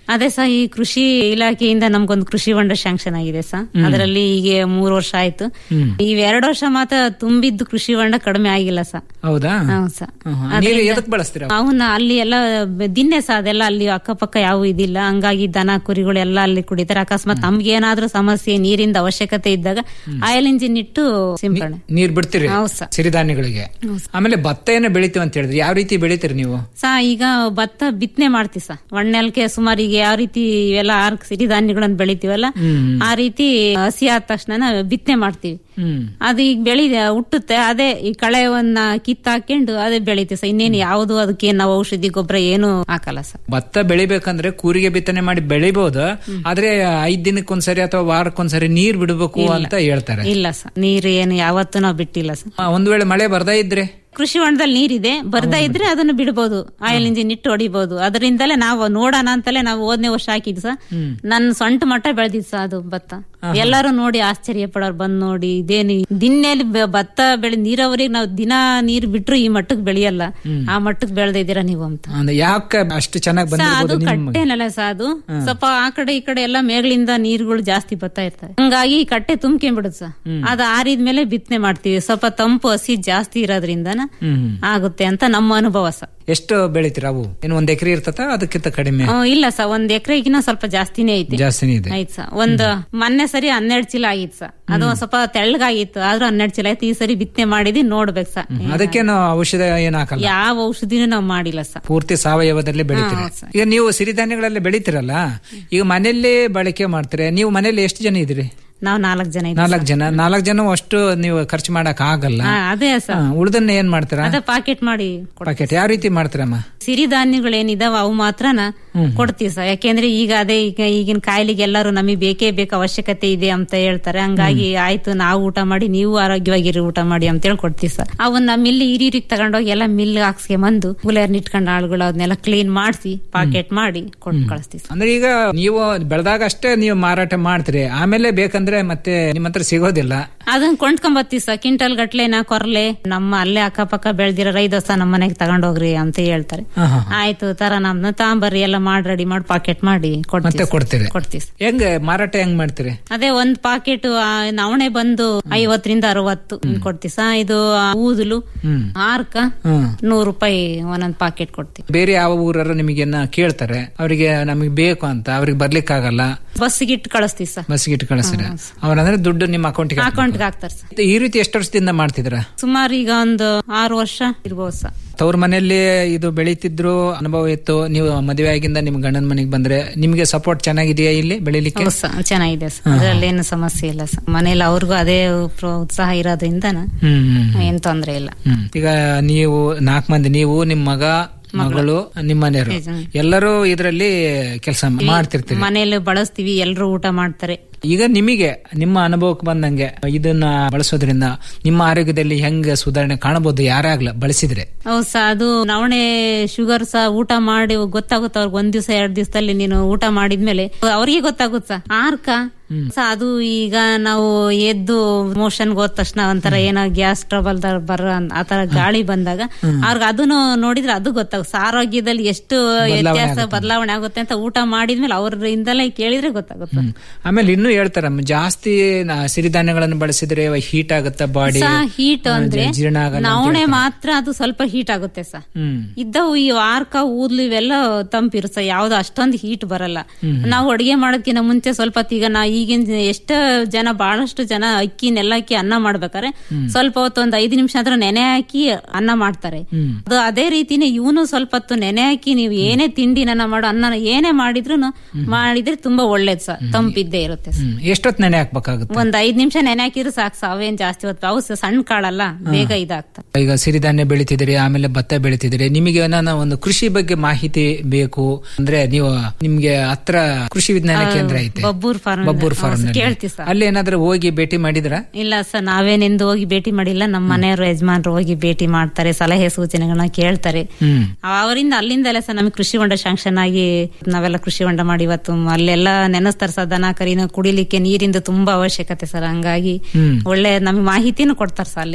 ಅದೇ ಸಹ ಈ ಕೃಷಿ ಇಲಾಖೆಯಿಂದ ನಮ್ಗೊಂದು ಕೃಷಿ ಹೊಂಡ ಶಾಂಕ್ಷನ್ ಆಗಿದೆ ಸರ್ ಅದರಲ್ಲಿ ಈಗ ಮೂರು ವರ್ಷ ಆಯ್ತು ಇವೆರಡು ವರ್ಷ ಮಾತ್ರ ತುಂಬಿದ್ದು ಕೃಷಿ ಹೊಂಡ ಕಡಿಮೆ ಆಗಿಲ್ಲ ಸರ್ ಹೌದಾ ಹೌದು ಸರ್ ಹ್ಮ್, ಹ್ಮ್. ನೀರು ಎದಕ್ ಬಳಸ್ತೀರಾ ಅವನ್ನ ಅಲ್ಲಿ ಎಲ್ಲ ದಿನ್ನೆ ಸಹ ಅದೆಲ್ಲ ಅಲ್ಲಿ ಅಕ್ಕಪಕ್ಕ ಯಾವ ಇದಿಲ್ಲ ಹಂಗಾಗಿ ದನ ಕುರಿಗಳು ಎಲ್ಲ ಅಲ್ಲಿ ಕುಡಿತಾರೆ ಅಕಸ್ಮಾತ್ ನಮ್ಗೆ ಏನಾದ್ರೂ ಸಮಸ್ಯೆ ನೀರಿಂದ ಅವಶ್ಯಕತೆ ಇದ್ದಾಗ ಆಯಿಲ್ ಇಂಜಿನ್ ಇಟ್ಟು ಸಿಂಪಡಣೆ ನೀರ್ ಬಿಡ್ತೀರಿ ಹೌದು ಸರ್. ಸಿರಿಧಾನ್ಯಗಳಿಗೆ ಆಮೇಲೆ ಭತ್ತ ಏನೋ ಬೆಳಿತೀವಿ ಅಂತ ಹೇಳಿದ್ರಿ ಯಾವ ರೀತಿ ಬೆಳಿತೀರಿ ನೀವು ಸಾ ಈಗ ಭತ್ತ ಬಿತ್ತನೆ ಮಾಡ್ತೀವಿ ಸಾ ಒಣ್ಣೆಲ್ಕೆ ಸುಮಾರು ಈಗ ಯಾವ ರೀತಿ ಇವೆಲ್ಲ ಆರ್ ಸಿರಿಧಾನ್ಯಗಳನ್ನ ಬೆಳಿತೀವಲ್ಲ ಆ ರೀತಿ ಹಸಿ ಆದ ತಕ್ಷಣ ಬಿತ್ತನೆ ಮಾಡ್ತೀವಿ ಹ್ಮ್ ಅದು ಈಗ ಬೆಳಿ ಹುಟ್ಟುತ್ತೆ ಅದೇ ಈ ಕಳೆವನ್ನ ಕಿತ್ತಾಕೊಂಡು ಅದೇ ಬೆಳಿತೀವಿ ಸರ್ ಇನ್ನೇನು ಯಾವುದು ಅದಕ್ಕೆ ನಾವು ಔಷಧಿ ಗೊಬ್ಬರ ಏನು ಹಾಕಲ್ಲ ಸರ್ ಭತ್ತ ಬೆಳಿಬೇಕಂದ್ರೆ ಕೂರಿಗೆ ಬಿತ್ತನೆ ಮಾಡಿ ಬೆಳಿಬಹುದು ಆದ್ರೆ ಐದ್ ದಿನಕ್ಕೊಂದ್ಸರಿ ಅಥವಾ ವಾರಕ್ಕೊಂದ್ಸರಿ ನೀರ್ ಬಿಡಬೇಕು ಅಂತ ಹೇಳ್ತಾರೆ ಇಲ್ಲ ಸರ್ ನೀರು ಏನು ಯಾವತ್ತೂ ನಾವು ಬಿಟ್ಟಿಲ್ಲ ಸರ್ ಆ, ಒಂದ್ ವೇಳೆ ಮಳೆ ಬರ್ತಾ ಇದ್ರೆ ಕೃಷಿ ಹೊಂಡದಲ್ಲಿ ನೀರಿದೆ ಬರ್ತಾ ಇದ್ರೆ ಅದನ್ನು ಬಿಡಬಹುದು ಆಯಿಲ್ ಇಂಜಿನ್ ಇಟ್ಟು ಹೊಡಿಬಹುದು ಅದರಿಂದಲೇ ನಾವು ನೋಡೋಣ ಅಂತಲೇ ನಾವು ಹೋದ್ನೇ ವರ್ಷ ಹಾಕಿದ್ ಸರ್ ನನ್ನ ಸೊಂಟ ಮಟ್ಟ ಬೆಳೆದಿದ್ ಸರ್ ಅದು ಭತ್ತ ಎಲ್ಲರೂ ನೋಡಿ ಆಶ್ಚರ್ಯ ಪಡೋರು ಬಂದ್ ನೋಡಿ ಇದೇನು ದಿನ್ನೇಲಿ ಬ- ಭತ್ತ ಬೆಳೆ ನೀರಾವರಿಗೆ ನಾವು ದಿನ ನೀರ್ ಬಿಟ್ರು ಈ ಮಟ್ಟಕ್ಕೆ ಬೆಳೆಯಲ್ಲ ಆ ಮಟ್ಟಕ್ಕೆ ಬೆಳೆದಿದ್ದೀರಾ ನೀವು ಅಂತ ಅಂದ್ರೆ ಯಾಕೆ ಅಷ್ಟು ಚೆನ್ನಾಗಿ ಸಾ, ಅದು ಬಂದಿರ್ಬೋದು ನಿಮ್ ಕಟ್ಟೆನಲ್ಲ ಸಾ ಅದು ಸ್ವಲ್ಪ ಆ ಕಡೆ ಈ ಕಡೆ ಎಲ್ಲ ಮೇಗಳಿಂದ ನೀರುಗಳು ಜಾಸ್ತಿ ಬರ್ತಾ ಇರ್ತವೆ ಹಂಗಾಗಿ ಈ ಕಟ್ಟೆ ತುಂಬ್ಕೊಂಡ್ಬಿಡುತ್ತೆ ಸಾ ಅದು ಆರಿದ್ಮೇಲೆ ಬಿತ್ತನೆ ಮಾಡ್ತೀವಿ ಸ್ವಲ್ಪ ತಂಪು ಹಸಿ ಜಾಸ್ತಿ ಇರೋದ್ರಿಂದನ ಹ್ಮ್ ಆಗುತ್ತೆ ಅಂತ ನಮ್ಮ ಅನುಭವ ಸ ಎಷ್ಟು ಬೆಳಿತೀರ ಅವು ಏನು ಒಂದ್ ಎಕರೆ ಇರ್ತತ ಅದಕ್ಕಿಂತ ಕಡಿಮೆ ಹ್ಮ್, ಇಲ್ಲ ಸ ಒಂದ್ ಎಕರೆಗಿನ ಸ್ವಲ್ಪ ಜಾಸ್ತಿನೇ ಐತಿ ಜಾಸ್ತಿನೇ ಇದೆ ಆಯ್ತು ಸ ಒಂದ್ ಮೊನ್ನೆ ಸರಿ ಹನ್ನೆರಡು ಚೀಲ ಆಗಿತ್ತು ಸ ಅದು ಒಂದ್ ಸ್ವಲ್ಪ ತೆಳ್ಳಗಾಗಿತ್ತು ಆದ್ರೂ ಹನ್ನೆರಡು ಚೀಲ ಆಯ್ತು ಈ ಸರಿ ಬಿತ್ತನೆ ಮಾಡಿದಿ ನೋಡ್ಬೇಕು ಸ ಅದಕ್ಕೇನು ಔಷಧ ಏನ್ ಹಾಕಲ್ಲ ಯಾವ ಔಷಧಿನೂ ನಾವು ಮಾಡಿಲ್ಲ ಸ ಪೂರ್ತಿ ಸಾವಯವದಲ್ಲಿ ಬೆಳಿತೀರಿ ಹಾ, ಸರ್. ಈಗ ನೀವು ಸಿರಿಧಾನ್ಯಗಳಲ್ಲಿ ಬೆಳಿತೀರಲ್ಲ ಈಗ ಮನೆಯಲ್ಲಿ ಬಳಕೆ ಮಾಡ್ತೀರಿ ನೀವು ಮನೇಲಿ ಎಷ್ಟು ಜನ ಇದ್ರಿ ನಾವ್ ನಾಲ್ಕ್ ಜನ ಇದ್ದೀವಿ ನಾಲ್ಕು ಜನ ನಾಲ್ಕು ಜನ ಅಷ್ಟು ನೀವು ಖರ್ಚು ಮಾಡಕ್ ಆಗಲ್ಲ ಹಾ, ಅದೇ ಸ ಹಾ, ಉಳ್ದನ್ನ ಏನ್ ಮಾಡ್ತೀರಾ ಅದೇ ಪಾಕೆಟ್ ಮಾಡಿ ಕೊಡ್ತೀವಿ. ಪಾಕೆಟ್ ಯಾವ ರೀತಿ ಮಾಡ್ತೀರಮ್ಮ ಸಿರಿಧಾನ್ಯಗಳೇನಿದಾವ ಅವು ಮಾತ್ರನ ಕೊಡ್ತೀವಿ ಸರ್ ಯಾಕೆಂದ್ರೆ ಈಗ ಅದೇ ಈಗ ಈಗಿನ ಕಾಯಿಲೆಗೆ ಎಲ್ಲರೂ ನಮಗೆ ಬೇಕೇ ಬೇಕು ಅವಶ್ಯಕತೆ ಇದೆ ಅಂತ ಹೇಳ್ತಾರೆ ಹಂಗಾಗಿ ಆಯ್ತು ನಾವು ಊಟ ಮಾಡಿ ನೀವು ಆರೋಗ್ಯವಾಗಿರಿ ಊಟ ಮಾಡಿ ಅಂತ ಹೇಳಿ ಕೊಡ್ತೀವಿ ಸರ್ ಅವನ್ನ ಮಿಲ್ ಹಿರಿಯರಿಗೆ ತಗೊಂಡೋಗಿ ಎಲ್ಲ ಮಿಲ್ ಹಾಕ್ಸ್ಕೊಂಬಂದು ಗುಲೇರ್ ಇಟ್ಕೊಂಡ್ ಆಳುಗಳು ಅದನ್ನೆಲ್ಲ ಕ್ಲೀನ್ ಮಾಡಿಸಿ ಪಾಕೆಟ್ ಮಾಡಿ ಕೊಟ್ಟು ಕಳಿಸ್ತೀವಿ ಸರ್ ಅಂದ್ರೆ ಈಗ ನೀವು ಬೆಳೆದಾಗ ಅಷ್ಟೇ ನೀವು ಮಾರಾಟ ಮಾಡ್ತೀರಿ ಆಮೇಲೆ ಬೇಕಂದ್ರೆ ಮತ್ತೆ ನಿಮ್ಮ ಹತ್ರ ಸಿಗೋದಿಲ್ಲ ಅದನ್ನ ಕೊಂಡ್ಕೊಂಬತ್ತೀವಿ ಸರ್ ಕ್ವಿಂಟಲ್ ಗಟ್ಲೆನ ಕೊರ್ಲೆ ನಮ್ಮ ಅಲ್ಲೇ ಅಕ್ಕಪಕ್ಕ ಬೆಳ್ದಿರೋ ರೈದೋಸ ನಮ್ಮ ಮನೆಗೆ ತಗೊಂಡೋಗ್ರಿ ಅಂತ ಹೇಳ್ತಾರೆ ಹಾ, ಹಾ. ಆಯ್ತು ತರ ನಮ್ನ ತಾಂಬರ್ರಿ ಎಲ್ಲ ಮಾಡಿ ರೆಡಿ ಮಾಡಿ ಪಾಕೆಟ್ ಮಾಡಿ ಮತ್ತೆ ಕೊಡ್ತೀವಿ ಕೊಡ್ತೀರಿ ಕೊಡ್ತೀವಿ ಸರ್. ಹೆಂಗ್ ಮಾರಾಟ ಹೆಂಗ್ ಮಾಡ್ತೀರಿ ಅದೇ ಒಂದ್ ಪಾಕೆಟ್ ನವಣೆ ಬಂದು ಐವತ್ತರಿಂದ ಅರವತ್ತು ಕೊಡ್ತೀವಿ ಸಾ ಇದು ಆ, ಊದಲು ಹ್ಮ್. ಆರ್ಕ ಹ್ಮ್ ನೂರು ರೂಪಾಯಿ ಒಂದೊಂದ್ ಪಾಕೆಟ್ ಕೊಡ್ತೀವಿ ಬೇರೆ ಯಾವ ಊರರು ನಿಮಗೇನ ಕೇಳ್ತಾರೆ ಅವರಿಗೆ ನಮಗೆ ಬೇಕು ಅಂತ ಅವ್ರಿಗೆ ಬರ್ಲಿಕ್ಕಾಗಲ್ಲ ಬಸ್ಸಿಗೆ ಇಟ್ಟು ಕಳಿಸ್ತೀವಿ ಸರ್ ಬಸ್ಗೆ ಇಟ್ಟು ಕಳಿಸ್ತಾರೆ ಅವ್ರಂದ್ರೆ ದುಡ್ಡು ನಿಮ್ಮ ಅಕೌಂಟ್ಗೆ ಅಕೌಂಟ್ಗೆ ಹಾಕ್ತಾರೆ ಸರ್ ಈ ರೀತಿ ಎಷ್ಟು ವರ್ಷದಿಂದ ಮಾಡ್ತಿದ್ರ ಸುಮಾರು ಈಗ ಒಂದು ಆರು ವರ್ಷ ಇರ್ಬೋದು ಸರ್ ತವ್ರ ಮನೆಯಲ್ಲಿ ಇದು ಬೆಳೀತಿದ್ರು ಅನುಭವ ಇತ್ತು ನೀವು ಮದುವೆ ಆಗಿಂದ ನಿಮ್ ಗಂಡನ ಮನೆಗೆ ಬಂದ್ರೆ ನಿಮ್ಗೆ ಸಪೋರ್ಟ್ ಚೆನ್ನಾಗಿದೆಯಾ ಇಲ್ಲಿ ಬೆಳಿಲಿಕ್ಕೆ ಹೌದು ಸರ್ ಚೆನ್ನಾಗಿದೆ ಸರ್ ಅದ್ರಲ್ಲೇನು ಸಮಸ್ಯೆ ಇಲ್ಲ ಸರ್ ಮನೇಲಿ ಅವ್ರಿಗೂ ಅದೇ ಪ್ರೋತ್ಸಾಹ ಇರೋದ್ರಿಂದ ಹ್ಮ್ ಹ್ಮ್ ಏನ್ ತೊಂದ್ರೆ ಇಲ್ಲ ಹ್ಮ್. ಈಗ ನೀವು ನಾಲ್ಕು ಮಂದಿ ನೀವು ನಿಮ್ ಮಗ ಮಗಳು ನಿಮ್ಮ ಮನೆಯವರು ಎಲ್ಲರೂ ಇದರಲ್ಲಿ ಕೆಲಸ ಮಾಡ್ತಿರ್ತೀವಿ ಮನೇಲಿ ಬಳಸ್ತೀವಿ ಎಲ್ರು ಊಟ ಮಾಡ್ತಾರೆ ಈಗ ನಿಮಗೆ ನಿಮ್ಮ ಅನುಭವಕ್ಕೆ ಬಂದಂಗೆ ಇದನ್ನ ಬಳಸೋದ್ರಿಂದ ನಿಮ್ಮ ಆರೋಗ್ಯದಲ್ಲಿ ಹೆಂಗ ಸುಧಾರಣೆ ಕಾಣಬಹುದು ಯಾರಾಗ್ಲ ಬಳಸಿದ್ರೆ ಹೌದು ಸರ್ ಅದು ನವಣೆ ಶುಗರ್ ಸಹ ಊಟ ಮಾಡಿ ಗೊತ್ತಾಗುತ್ತೆ ಅವ್ರಿಗೆ ಒಂದ್ ದಿವಸ ಎರಡ್ ದಿವಸದಲ್ಲಿ ನೀನು ಊಟ ಮಾಡಿದ್ಮೇಲೆ ಅವ್ರಿಗೆ ಗೊತ್ತಾಗುತ್ತೆ ಸರ್ ಆರ್ಕ ಸ ಅದು ಈಗ ನಾವು ಎದ್ದು ಮೋಷನ್ ಹೋದ ತಕ್ಷಣ ಒಂಥರ ಏನೋ ಗ್ಯಾಸ್ ಟ್ರಬಲ್ ಬರೋ ಆತರ ಗಾಳಿ ಬಂದಾಗ ಅವ್ರಿಗೆ ಅದನ್ನು ನೋಡಿದ್ರೆ ಅದು ಗೊತ್ತಾಗುತ್ತೆ ಆರೋಗ್ಯದಲ್ಲಿ ಎಷ್ಟು ವ್ಯತ್ಯಾಸ ಬದಲಾವಣೆ ಆಗುತ್ತೆ ಅಂತ ಊಟ ಮಾಡಿದ್ಮೇಲೆ ಅವ್ರಿಂದಲೇ ಕೇಳಿದ್ರೆ ಗೊತ್ತಾಗುತ್ತೆ ಹ್ಮ್. ಆಮೇಲೆ ಇನ್ನೂ ಹೇಳ್ತಾರ ಜಾಸ್ತಿ ನಾ- ಸಿರಿಧಾನ್ಯಗಳನ್ನು ಬಳಸಿದ್ರೆ ಹೀಟ್ ಆಗುತ್ತಾ ಬಾಡಿ ಹೀಟ್ ಅಂದ್ರೆ ಜೀರ್ಣ ಆಗಲ್ಲ ಅಂತ ನವಣೆ ಹೇಳ್ತಾರೆ. ಮಾತ್ರ ಅದು ಸ್ವಲ್ಪ ಹೀಟ್ ಆಗುತ್ತೆ ಸರ್ ಹ್ಮ್ ಇದ್ದವು ಈ ಆರ್ಕ ಊದ್ಲು ಇವೆಲ್ಲ ತಂಪಿರುತ್ತೆ ಯಾವ್ದು ಅಷ್ಟೊಂದು ಹೀಟ್ ಬರಲ್ಲ ನಾವು ಅಡಿಗೆ ಮಾಡೋದಕ್ಕಿಂತ ಮುಂಚೆ ಸ್ವಲ್ಪ ಹೊತ್ತು ಈಗ ನಾ ಈಗಿನ ಎಷ್ಟ ಜನ ಬಹಳಷ್ಟು ಜನ ಅಕ್ಕಿ ನೆಲ್ಲಕ್ಕಿ ಅನ್ನ ಮಾಡ್ಬೇಕಾರೆ ಸ್ವಲ್ಪ ಹೊತ್ತು ಒಂದ್ ಐದು ನಿಮಿಷ ಆದ್ರೂ ನೆನೆ ಹಾಕಿ ಅನ್ನ ಮಾಡ್ತಾರೆ ಅದು ಅದೇ ರೀತಿನೇ ಇವನು ಸ್ವಲ್ಪ ಹೊತ್ತು ನೆನೆ ಹಾಕಿ ನೀವು ಏನೇ ತಿಂಡಿ ನನ್ನ ಮಾಡೋ ಅನ್ನ ಏನೇ ಮಾಡಿದ್ರು ಮಾಡಿದ್ರೆ ತುಂಬಾ ಒಳ್ಳೇದ್ ಸರ್ ತಂಪಿದ್ದೇ ಇರುತ್ತೆ ಸರ್. ಹ್ಮ್ ಎಷ್ಟೊತ್ತು ನೆನೆ ಹಾಕ್ಬೇಕಾಗುತ್ತೆ ಒಂದ್ ಐದ್ ನಿಮಿಷ ನೆನೆ ಹಾಕಿದ್ರೆ ಸಾಕು ಸಾವೇನ್ ಜಾಸ್ತಿ ಹೊತ್ತು ಅವು ಸ- ಸಣ್ಣ ಕಾಳಲ್ಲ ಬೇಗ ಇದಾಗ್ತದೆ ಈಗ ಸಿರಿಧಾನ್ಯ ಬೆಳಿತಿದ್ದೀರಿ ಆಮೇಲೆ ಭತ್ತ ಬೆಳಿತಿದ್ದೀರಿ ನಿಮಗೆ ಏನಾನ ಒಂದು ಕೃಷಿ ಬಗ್ಗೆ ಮಾಹಿತಿ ಬೇಕು ಅಂದ್ರೆ ನೀವು ನಿಮ್ಗೆ ಹತ್ರ ಕೃಷಿ ವಿಜ್ಞಾನ ಕೇಂದ್ರ ಐತೆ ಬಬ್ಬೂರ್ ಫಾರ್ಮ್ ಬಬ್ಬೂರ್ ಫಾರ್ಮ್ ಕೇಳ್ತೀವಿ ಸರ್ ಅಲ್ಲಿ ಏನಾದ್ರೂ ಹೋಗಿ ಭೇಟಿ ಮಾಡಿದ್ರ ಇಲ್ಲ ಸರ್ ನಾವೇನೆಂದು ಹೋಗಿ ಭೇಟಿ ಮಾಡಿಲ್ಲ ನಮ್ಮ ಮನೆಯವರು ಯಜಮಾನ್ರು ಹೋಗಿ ಭೇಟಿ ಮಾಡ್ತಾರೆ ಸಲಹೆ ಸೂಚನೆಗಳನ್ನ ಕೇಳ್ತಾರೆ ಹ್ಮ್ ಅವರಿಂದ ಅಲ್ಲಿಂದಲೇ ಸರ್ ನಮಗೆ ಕೃಷಿ ಹೊಂಡ ಶಾಂಕ್ಷನ್ ಆಗಿ ನಾವೆಲ್ಲ ಕೃಷಿ ಹೊಂಡ ಮಾಡಿ ಇವತ್ತು ಅಲ್ಲೆಲ್ಲ ನೆನೆಸ್ತಾರೆ ಸರ್ ದನ ಕರಿನ ಕುಡಿಲಿಕ್ಕೆ ನೀರಿಂದ ತುಂಬಾ ಅವಶ್ಯಕತೆ ಸರ್ ಹಂಗಾಗಿ ಹ್ಮ್. ಒಳ್ಳೆ ನಮಗೆ ಮಾಹಿತಿನೂ ಕೊಡ್ತಾರೆ ಸರ್ ಅಲ್ಲಿ ಎಲ್ಲ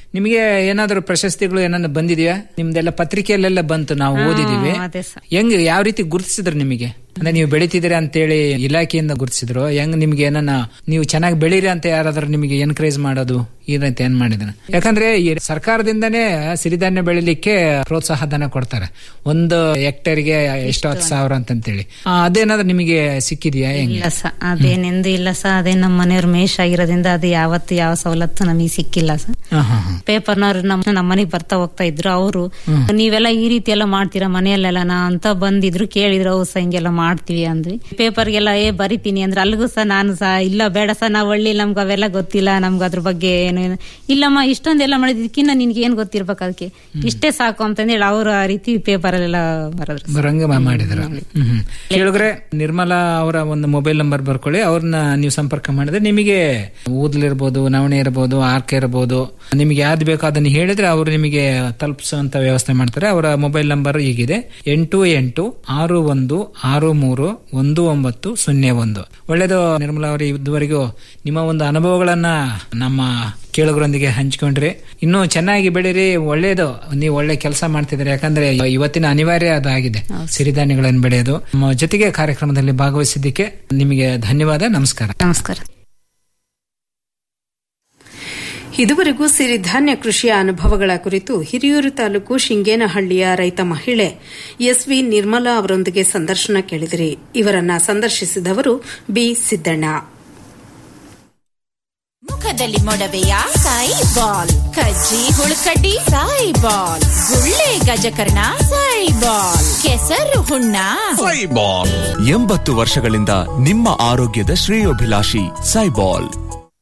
ನಿಮಗೆ ಏನಾದರೂ ಪ್ರಶಸ್ತಿಗಳು ಏನಾದ್ರು ಬಂದಿದೆಯಾ ನಿಮ್ದೆಲ್ಲ ಪತ್ರಿಕೆಯಲ್ಲೆಲ್ಲ ಬಂತು ನಾವು ಓದಿದೀವಿ ಅದೇ ಸರ್ ಹೆಂಗ್ ಯಾವ ರೀತಿ ಗುರುತಿಸಿದ್ರು ನಿಮಗೆ ಅಂದ್ರೆ ನೀವು ಬೆಳಿತಿದ್ದೀರಾ ಅಂತೇಳಿ ಇಲಾಖೆಯಿಂದ ಗುರುತಿಸಿದ್ರು ಹೆಂಗ್ ನಿಮ್ಗೆ ಏನನ್ನ ನೀವು ಚೆನ್ನಾಗಿ ಬೆಳೀರಿ ಅಂತ ಯಾರಾದ್ರೂ ನಿಮಗೆ ಎನ್ಕರೇಜ್ ಮಾಡೋದು ಈ ರೀತಿ ಏನ್ ಮಾಡಿದ್ರು ಯಾಕಂದ್ರೆ ಈ ಸರ್ಕಾರದಿಂದನೇ ಸಿರಿಧಾನ್ಯ ಬೆಳಿಲಿಕ್ಕೆ ಪ್ರೋತ್ಸಾಹ ಧನ ಕೊಡ್ತಾರೆ ಒಂದು ಹೆಕ್ಟೇರ್ಗೆ ಎಷ್ಟು ಹತ್ತು ಸಾವಿರ ಅಂತಂತೇಳಿ ಆ, ಅದೇನಾದ್ರೂ ನಿಮಗೆ ಸಿಕ್ಕಿದ್ಯಾ ಹೆಂಗೆ ಇಲ್ಲ ಸ ಅದೇನೆಂದು ಇಲ್ಲ ಸ ಅದೇ ನಮ್ಮ ಮನೆಯವ್ರ ಮೇಷ್ ಆಗಿರೋದ್ರಿಂದ ಅದು ಯಾವತ್ತು ಯಾವ ಸವಲತ್ತು ನಮಗೆ ಸಿಕ್ಕಿಲ್ಲ ಸ ಹಾ ಹಾ ಹಾ ಪೇಪರ್ನವ್ರು ನಮ್ ನಮ್ಮ ಮನೆಗೆ ಬರ್ತಾ ಹೋಗ್ತಾ ಇದ್ರು ಅವರು ನೀವೆಲ್ಲ ಈ ರೀತಿ ಎಲ್ಲ ಮಾಡ್ತೀರಾ ಮನೆಯಲ್ಲೆಲ್ಲ ನಾ ಅಂತ ಬಂದಿದ್ರು ಕೇಳಿದ್ರು ಹೌದು ಸಹ ಹಿಂಗೆಲ್ಲ ಮಾಡ್ತೀವಿ ಅಂದ್ವಿ ಪೇಪರ್ಗೆಲ್ಲ ಏ ಬರಿತೀನಿ ಅಂದ್ರೆ ಅಲ್ಲಿಗೂ ಸಹ ನಾನು ಸಹ ಇಲ್ಲ ಬೇಡ ಸಹ ನಾವು ಒಳ್ಳೆ ನಮ್ಗೆ ಅವೆಲ್ಲ ಗೊತ್ತಿಲ್ಲ ನಮ್ಗೆ ಅದ್ರ ಬಗ್ಗೆ ಏನು ಏನು ಇಲ್ಲಮ್ಮ ಇಷ್ಟೊಂದೆಲ್ಲ ಮಾಡಿದ್ಕಿನ್ನ ನಿನ್ಗೆ ಏನ್ ಗೊತ್ತಿರ್ಬೇಕು ಅದಕ್ಕೆ ಇಷ್ಟೇ ಸಾಕು ಅಂತಂದೇಳಿ ಅವ್ರು ಆ ರೀತಿ ಪೇಪರಲ್ಲೆಲ್ಲ ಬರೋದ್ರು ರಂಗ ಮಾಡಿದ್ರ ಕೇಳಿದ್ರೆ ನಿರ್ಮಲಾ ಅವರ ಒಂದು ಮೊಬೈಲ್ ನಂಬರ್ ಬರ್ಕೊಳ್ಳಿ ಅವ್ರನ್ನ ನೀವು ಸಂಪರ್ಕ ಮಾಡಿದ್ರೆ ನಿಮಗೆ ಊದ್ಲಿರ್ಬೋದು ನವಣೆ ಇರ್ಬೋದು ಆರ್ಕ ಇರ್ಬೋದು ನಿಮಗೆ ಯಾವ್ದು ಬೇಕೋ ಅದನ್ನ ಹೇಳಿದ್ರೆ ಅವರು ನಿಮಗೆ ತಲುಪಿಸುವಂತ ವ್ಯವಸ್ಥೆ ಮಾಡ್ತಾರೆ ಅವರ ಮೊಬೈಲ್ ನಂಬರ್ ಹೀಗಿದೆ ಎಂಟು ಎಂಟು ಆರು ಒಂದು ಆರು ಮೂರು ಒಂದು ಒಂಬತ್ತು ಸೊನ್ನೆ ಒಂದು ಒಳ್ಳೇದು ನಿರ್ಮಲಾ ಅವರು ಇದುವರೆಗೂ ನಿಮ್ಮ ಒಂದು ಅನುಭವಗಳನ್ನ ನಮ್ಮ ಕೇಳುಗರೊಂದಿಗೆ ಹಂಚ್ಕೊಂಡ್ರಿ ಇನ್ನೂ ಚೆನ್ನಾಗಿ ಬೆಳೀರಿ ಒಳ್ಳೇದು ನೀವು ಒಳ್ಳೆ ಕೆಲಸ ಮಾಡ್ತಿದ್ದೀರಿ ಯಾಕಂದ್ರೆ ಇವತ್ತಿನ ಅನಿವಾರ್ಯ ಅದಾಗಿದೆ ಸಿರಿಧಾನ್ಯಗಳನ್ನು ಬೆಳೆಯೋದು ನಮ್ಮ ಜೊತೆಗೆ ಕಾರ್ಯಕ್ರಮದಲ್ಲಿ ಭಾಗವಹಿಸಿದ್ದಕ್ಕೆ ನಿಮಗೆ ಧನ್ಯವಾದ ನಮಸ್ಕಾರ ನಮಸ್ಕಾರ ಇದುವರೆಗೂ ಸಿರಿಧಾನ್ಯ ಕೃಷಿಯ ಅನುಭವಗಳ ಕುರಿತು ಹಿರಿಯೂರು ತಾಲೂಕು ಶಿಂಗೇನಹಳ್ಳಿಯ ರೈತ ಮಹಿಳೆ ಎಸ್ವಿ ನಿರ್ಮಲಾ ಅವರೊಂದಿಗೆ ಸಂದರ್ಶನ ಕೇಳಿದಿರಿ ಇವರನ್ನ ಸಂದರ್ಶಿಸಿದವರು ಬಿ ಸಿದ್ದಣ್ಣ ಮುಖದಲ್ಲಿ ಮೊಡವೆಯ ಸಾಯಿ ಬಾಲ್ ಕಜ್ಜಿ ಹುಳುಕಡ್ಡಿ ಸಾಯಿ ಬಾಲ್ ಗುಳ್ಳೆ ಗಜಕರ್ಣ ಸಾಯಿ ಬಾಲ್ ಕೆಸರು ಹುಣ್ಣ ಸೈಬಾಲ್ ಎಂಬತ್ತು ವರ್ಷಗಳಿಂದ ನಿಮ್ಮ ಆರೋಗ್ಯದ ಶ್ರೇಯೋಭಿಲಾಷಿ ಸೈಬಾಲ್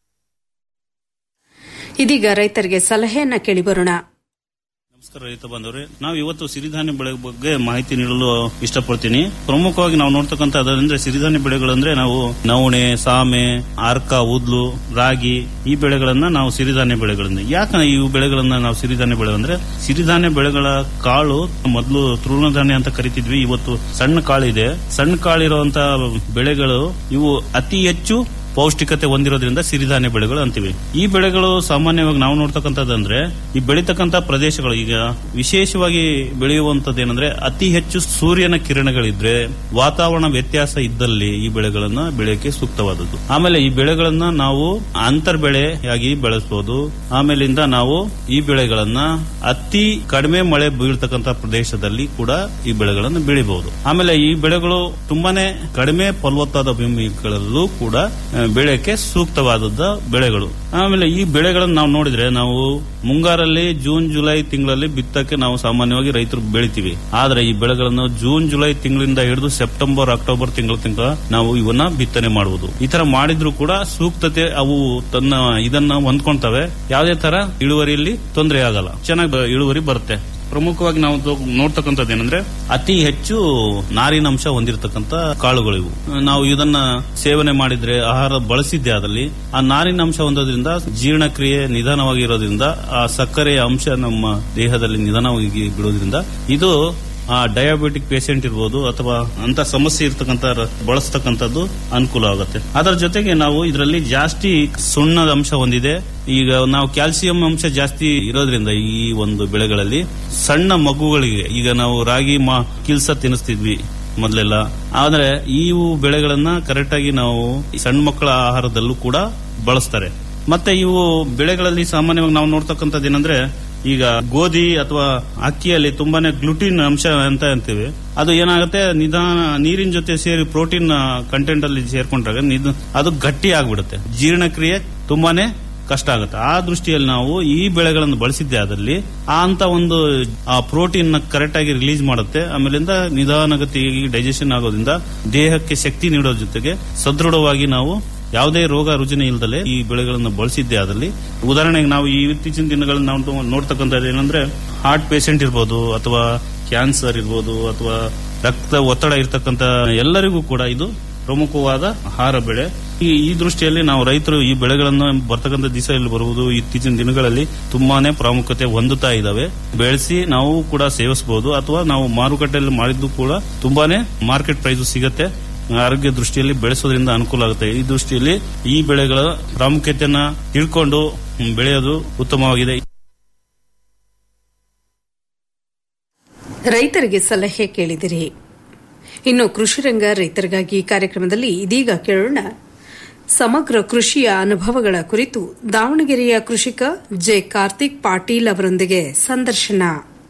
ಇದೀಗ ರೈತರಿಗೆ ಸಲಹೆಯನ್ನ ಕೇಳಿಬರೋಣ ನಮಸ್ಕಾರ ರೈತ ಬಂದವರೇ ನಾವು ಇವತ್ತು ಸಿರಿಧಾನ್ಯ ಬೆಳೆ ಬಗ್ಗೆ ಮಾಹಿತಿ ನೀಡಲು ಇಷ್ಟಪಡ್ತೀನಿ ಪ್ರಮುಖವಾಗಿ ನಾವು ನೋಡ್ತಕ್ಕಂಥ ಅದರಂದ್ರೆ ಸಿರಿಧಾನ್ಯ ಬೆಳೆಗಳಂದ್ರೆ ನಾವು ನವಣೆ ಸಾಮೆ ಆರ್ಕ ಉದ್ಲು ರಾಗಿ ಈ ಬೆಳೆಗಳನ್ನ ನಾವು ಸಿರಿಧಾನ್ಯ ಬೆಳೆಗಳಿಂದ ಯಾಕೆ ಈ ಬೆಳೆಗಳನ್ನ ನಾವು ಸಿರಿಧಾನ್ಯ ಬೆಳೆ ಅಂದ್ರೆ ಸಿರಿಧಾನ್ಯ ಬೆಳೆಗಳ ಕಾಳು ಮೊದಲು ತೃಣಧಾನ್ಯ ಅಂತ ಕರಿತಿದ್ವಿ ಇವತ್ತು ಸಣ್ಣ ಕಾಳಿದೆ ಸಣ್ಣ ಕಾಳಿರುವಂತ ಬೆಳೆಗಳು ಇವು ಅತಿ ಹೆಚ್ಚು ಪೌಷ್ಟಿಕತೆ ಹೊಂದಿರೋದ್ರಿಂದ ಸಿರಿಧಾನ್ಯ ಬೆಳೆಗಳು ಅಂತೀವಿ ಈ ಬೆಳೆಗಳು ಸಾಮಾನ್ಯವಾಗಿ ನಾವು ನೋಡ್ತಕ್ಕಂಥದ್ದಂದ್ರೆ ಈ ಬೆಳೀತಕ್ಕಂಥ ಪ್ರದೇಶಗಳು ಈಗ ವಿಶೇಷವಾಗಿ ಬೆಳೆಯುವಂತದ್ದು ಏನಂದ್ರೆ ಅತಿ ಹೆಚ್ಚು ಸೂರ್ಯನ ಕಿರಣಗಳಿದ್ರೆ ವಾತಾವರಣ ವ್ಯತ್ಯಾಸ ಇದ್ದಲ್ಲಿ ಈ ಬೆಳೆಗಳನ್ನ ಬೆಳೆಯಕ್ಕೆ ಸೂಕ್ತವಾದದ್ದು ಆಮೇಲೆ ಈ ಬೆಳೆಗಳನ್ನ ನಾವು ಅಂತರ್ ಬೆಳೆಯಾಗಿ ಬೆಳೆಸಬಹುದು ಆಮೇಲಿಂದ ನಾವು ಈ ಬೆಳೆಗಳನ್ನ ಅತಿ ಕಡಿಮೆ ಮಳೆ ಬೀಳ್ತಕ್ಕಂಥ ಪ್ರದೇಶದಲ್ಲಿ ಕೂಡ ಈ ಬೆಳೆಗಳನ್ನು ಬೆಳಿಬಹುದು ಆಮೇಲೆ ಈ ಬೆಳೆಗಳು ತುಂಬಾನೇ ಕಡಿಮೆ ಫಲವತ್ತಾದ ಭೂಮಿಗಳಲ್ಲೂ ಕೂಡ ಆ, ಬೆಳೆಯಕ್ಕೆ ಸೂಕ್ತವಾದದ್ದ ಬೆಳೆಗಳು ಆಮೇಲೆ ಈ ಬೆಳೆಗಳನ್ನು ನಾವು ನೋಡಿದ್ರೆ ನಾವು ಮುಂಗಾರಲ್ಲಿ ಜೂನ್ ಜುಲೈ ತಿಂಗಳಲ್ಲಿ ಬಿತ್ತಕ್ಕೆ ನಾವು ಸಾಮಾನ್ಯವಾಗಿ ರೈತರು ಬೆಳಿತೀವಿ ಆದ್ರೆ ಈ ಬೆಳೆಗಳನ್ನು ಜೂನ್ ಜುಲೈ ತಿಂಗಳಿಂದ ಹಿಡಿದು ಸೆಪ್ಟೆಂಬರ್ ಅಕ್ಟೋಬರ್ ತಿಂಗಳ ತನಕ ನಾವು ಇವನ್ನ ಬಿತ್ತನೆ ಮಾಡಬಹುದು ಈ ತರ ಮಾಡಿದ್ರು ಕೂಡ ಸೂಕ್ತತೆ ಅವು ತನ್ನ ಇದನ್ನ ಹೊಂದ್ಕೊಂತವೆ ಯಾವುದೇ ತರ ಇಳುವರಿಯಲ್ಲಿ ತೊಂದರೆ ಆಗಲ್ಲ ಚೆನ್ನಾಗಿ ಇಳುವರಿ ಬರುತ್ತೆ ಪ್ರಮುಖವಾಗಿ ನಾವು ತೊ- ನೋಡ್ತಕ್ಕಂಥದ್ದು ಏನಂದ್ರೆ ಅತಿ ಹೆಚ್ಚು ನಾರಿನಂಶ ಹೊಂದಿರತಕ್ಕಂತ ಕಾಳುಗಳು ಇವು ನಾವು ಇದನ್ನ ಸೇವನೆ ಮಾಡಿದ್ರೆ ಆಹಾರ ಬಳಸಿದ್ದೆ ಆದಲ್ಲಿ ಆ ನಾರಿನಂಶ ಹೊಂದೋದ್ರಿಂದ ಜೀರ್ಣಕ್ರಿಯೆ ನಿಧಾನವಾಗಿ ಇರೋದ್ರಿಂದ ಆ ಸಕ್ಕರೆಯ ಅಂಶ ನಮ್ಮ ದೇಹದಲ್ಲಿ ನಿಧಾನವಾಗಿ ಬಿಡೋದ್ರಿಂದ ಇದು ಆ ಡಯಾಬಿಟಿಕ್ ಪೇಷಂಟ್ ಇರ್ಬೋದು ಅಥವಾ ಅಂತ ಸಮಸ್ಯೆ ಇರ್ತಕ್ಕಂಥ ರ- ಬಳಸ್ತಕ್ಕಂಥದ್ದು ಅನುಕೂಲ ಆಗುತ್ತೆ ಅದರ ಜೊತೆಗೆ ನಾವು ಇದರಲ್ಲಿ ಜಾಸ್ತಿ ಸುಣ್ಣದ ಅಂಶ ಹೊಂದಿದೆ ಈಗ ನಾವು ಕ್ಯಾಲ್ಸಿಯಂ ಅಂಶ ಜಾಸ್ತಿ ಇರೋದ್ರಿಂದ ಈ ಒಂದು ಬೆಳೆಗಳಲ್ಲಿ ಸಣ್ಣ ಮಗುಗಳಿಗೆ ಈಗ ನಾವು ರಾಗಿ ಮಾ ಕಿಲ್ಸ ತಿನ್ನಿಸ್ತಿದ್ವಿ ಮೊದಲೆಲ್ಲ ಆದ್ರೆ ಈ ಬೆಳೆಗಳನ್ನ ಕರೆಕ್ಟ್ ಆಗಿ ನಾವು ಈ ಸಣ್ಣ ಮಕ್ಕಳ ಆಹಾರದಲ್ಲೂ ಕೂಡ ಬಳಸ್ತಾರೆ ಮತ್ತೆ ಇವು ಬೆಳೆಗಳಲ್ಲಿ ಸಾಮಾನ್ಯವಾಗಿ ನಾವು ನೋಡ್ತಕ್ಕಂಥದ್ದು ಏನಂದ್ರೆ ಈಗ ಗೋಧಿ ಅಥವಾ ಅಕ್ಕಿಯಲ್ಲಿ ತುಂಬಾನೇ ಗ್ಲುಟಿನ್ ಅಂಶ ಅಂತ ಅಂತೀವಿ ಅದು ಏನಾಗುತ್ತೆ ನಿಧಾನ ನೀರಿನ ಜೊತೆ ಸೇರಿ ಪ್ರೋಟೀನ್ ಕಂಟೆಂಟ್ ಅಲ್ಲಿ ಸೇರ್ಕೊಂಡಾಗ ನಿಧ- ಅದು ಗಟ್ಟಿ ಆಗ್ಬಿಡುತ್ತೆ ಜೀರ್ಣಕ್ರಿಯೆ ತುಂಬಾನೇ ಕಷ್ಟ ಆಗುತ್ತೆ ಆ ದೃಷ್ಟಿಯಲ್ಲಿ ನಾವು ಈ ಬೆಳೆಗಳನ್ನು ಬಳಸಿದ್ದೆ ಆದಲ್ಲಿ ಆ ಅಂತ ಒಂದು ಆ ಪ್ರೋಟೀನ್ ಕರೆಕ್ಟ್ ಆಗಿ ರಿಲೀಸ್ ಮಾಡುತ್ತೆ ಆಮೇಲಿಂದ ನಿಧಾನಗತಿಯಾಗಿ ಡೈಜೆಷನ್ ಆಗೋದ್ರಿಂದ ದೇಹಕ್ಕೆ ಶಕ್ತಿ ನೀಡೋ ಜೊತೆಗೆ ಸದೃಢವಾಗಿ ನಾವು ಯಾವುದೇ ರೋಗ ರುಜಿನ ಇಲ್ದಲೆ ಈ ಬೆಳೆಗಳನ್ನು ಬಳಸಿದ್ದೆ ಆದಲ್ಲಿ ಉದಾಹರಣೆಗೆ ನಾವು ಈ ಇತ್ತೀಚಿನ ದಿನಗಳಲ್ಲಿ ನಾವು ನೋಡ್ತಕ್ಕಂಥದ್ದು ಏನಂದ್ರೆ ಹಾರ್ಟ್ ಪೇಷಂಟ್ ಇರ್ಬೋದು ಅಥವಾ ಕ್ಯಾನ್ಸರ್ ಇರ್ಬೋದು ಅಥವಾ ರಕ್ತ ಒತ್ತಡ ಇರ್ತಕ್ಕಂಥ ಎಲ್ಲರಿಗೂ ಕೂಡ ಇದು ಪ್ರಮುಖವಾದ ಆಹಾರ ಬೆಳೆ ಈ ಈ ದೃಷ್ಟಿಯಲ್ಲಿ ನಾವು ರೈತರು ಈ ಬೆಳೆಗಳನ್ನು ಬರ್ತಕ್ಕಂಥ ದಿವಸದಲ್ಲಿ ಬರುವುದು ಇತ್ತೀಚಿನ ದಿನಗಳಲ್ಲಿ ತುಂಬಾನೇ ಪ್ರಾಮುಖ್ಯತೆ ಹೊಂದುತ್ತಾ ಇದಾವೆ ಬೆಳೆಸಿ ನಾವು ಕೂಡ ಸೇವಿಸಬಹುದು ಅಥವಾ ನಾವು ಮಾರುಕಟ್ಟೆಯಲ್ಲಿ ಮಾಡಿದ್ದು ಕೂಡ ತುಂಬಾನೇ ಮಾರ್ಕೆಟ್ ಪ್ರೈಸ್ ಸಿಗತ್ತೆ ಆರೋಗ್ಯ ದೃಷ್ಟಿಯಲ್ಲಿ ಬೆಳೆಸೋದ್ರಿಂದ ಅನುಕೂಲ ಆಗುತ್ತೆ ಈ ದೃಷ್ಟಿಯಲ್ಲಿ ಈ ಬೆಳೆಗಳ ಪ್ರಾಮುಖ್ಯತೆಯನ್ನ ತಿಳ್ಕೊಂಡು ಹ್ಮ್, ಬೆಳೆಯೋದು ಉತ್ತಮವಾಗಿದೆ ರೈತರಿಗೆ ಸಲಹೆ ಕೇಳಿದಿರಿ ಇನ್ನು ಕೃಷಿ ರಂಗ ರೈತರಿಗಾಗಿ ಕಾರ್ಯಕ್ರಮದಲ್ಲಿ ಇದೀಗ ಕೇಳೋಣ ಸಮಗ್ರ ಕೃಷಿಯ ಅನುಭವಗಳ ಕುರಿತು ದಾವಣಗೆರೆಯ ಕೃಷಿಕ ಜೆ ಕಾರ್ತಿಕ್ ಪಾಟೀಲ್ ಅವರೊಂದಿಗೆ ಸಂದರ್ಶನ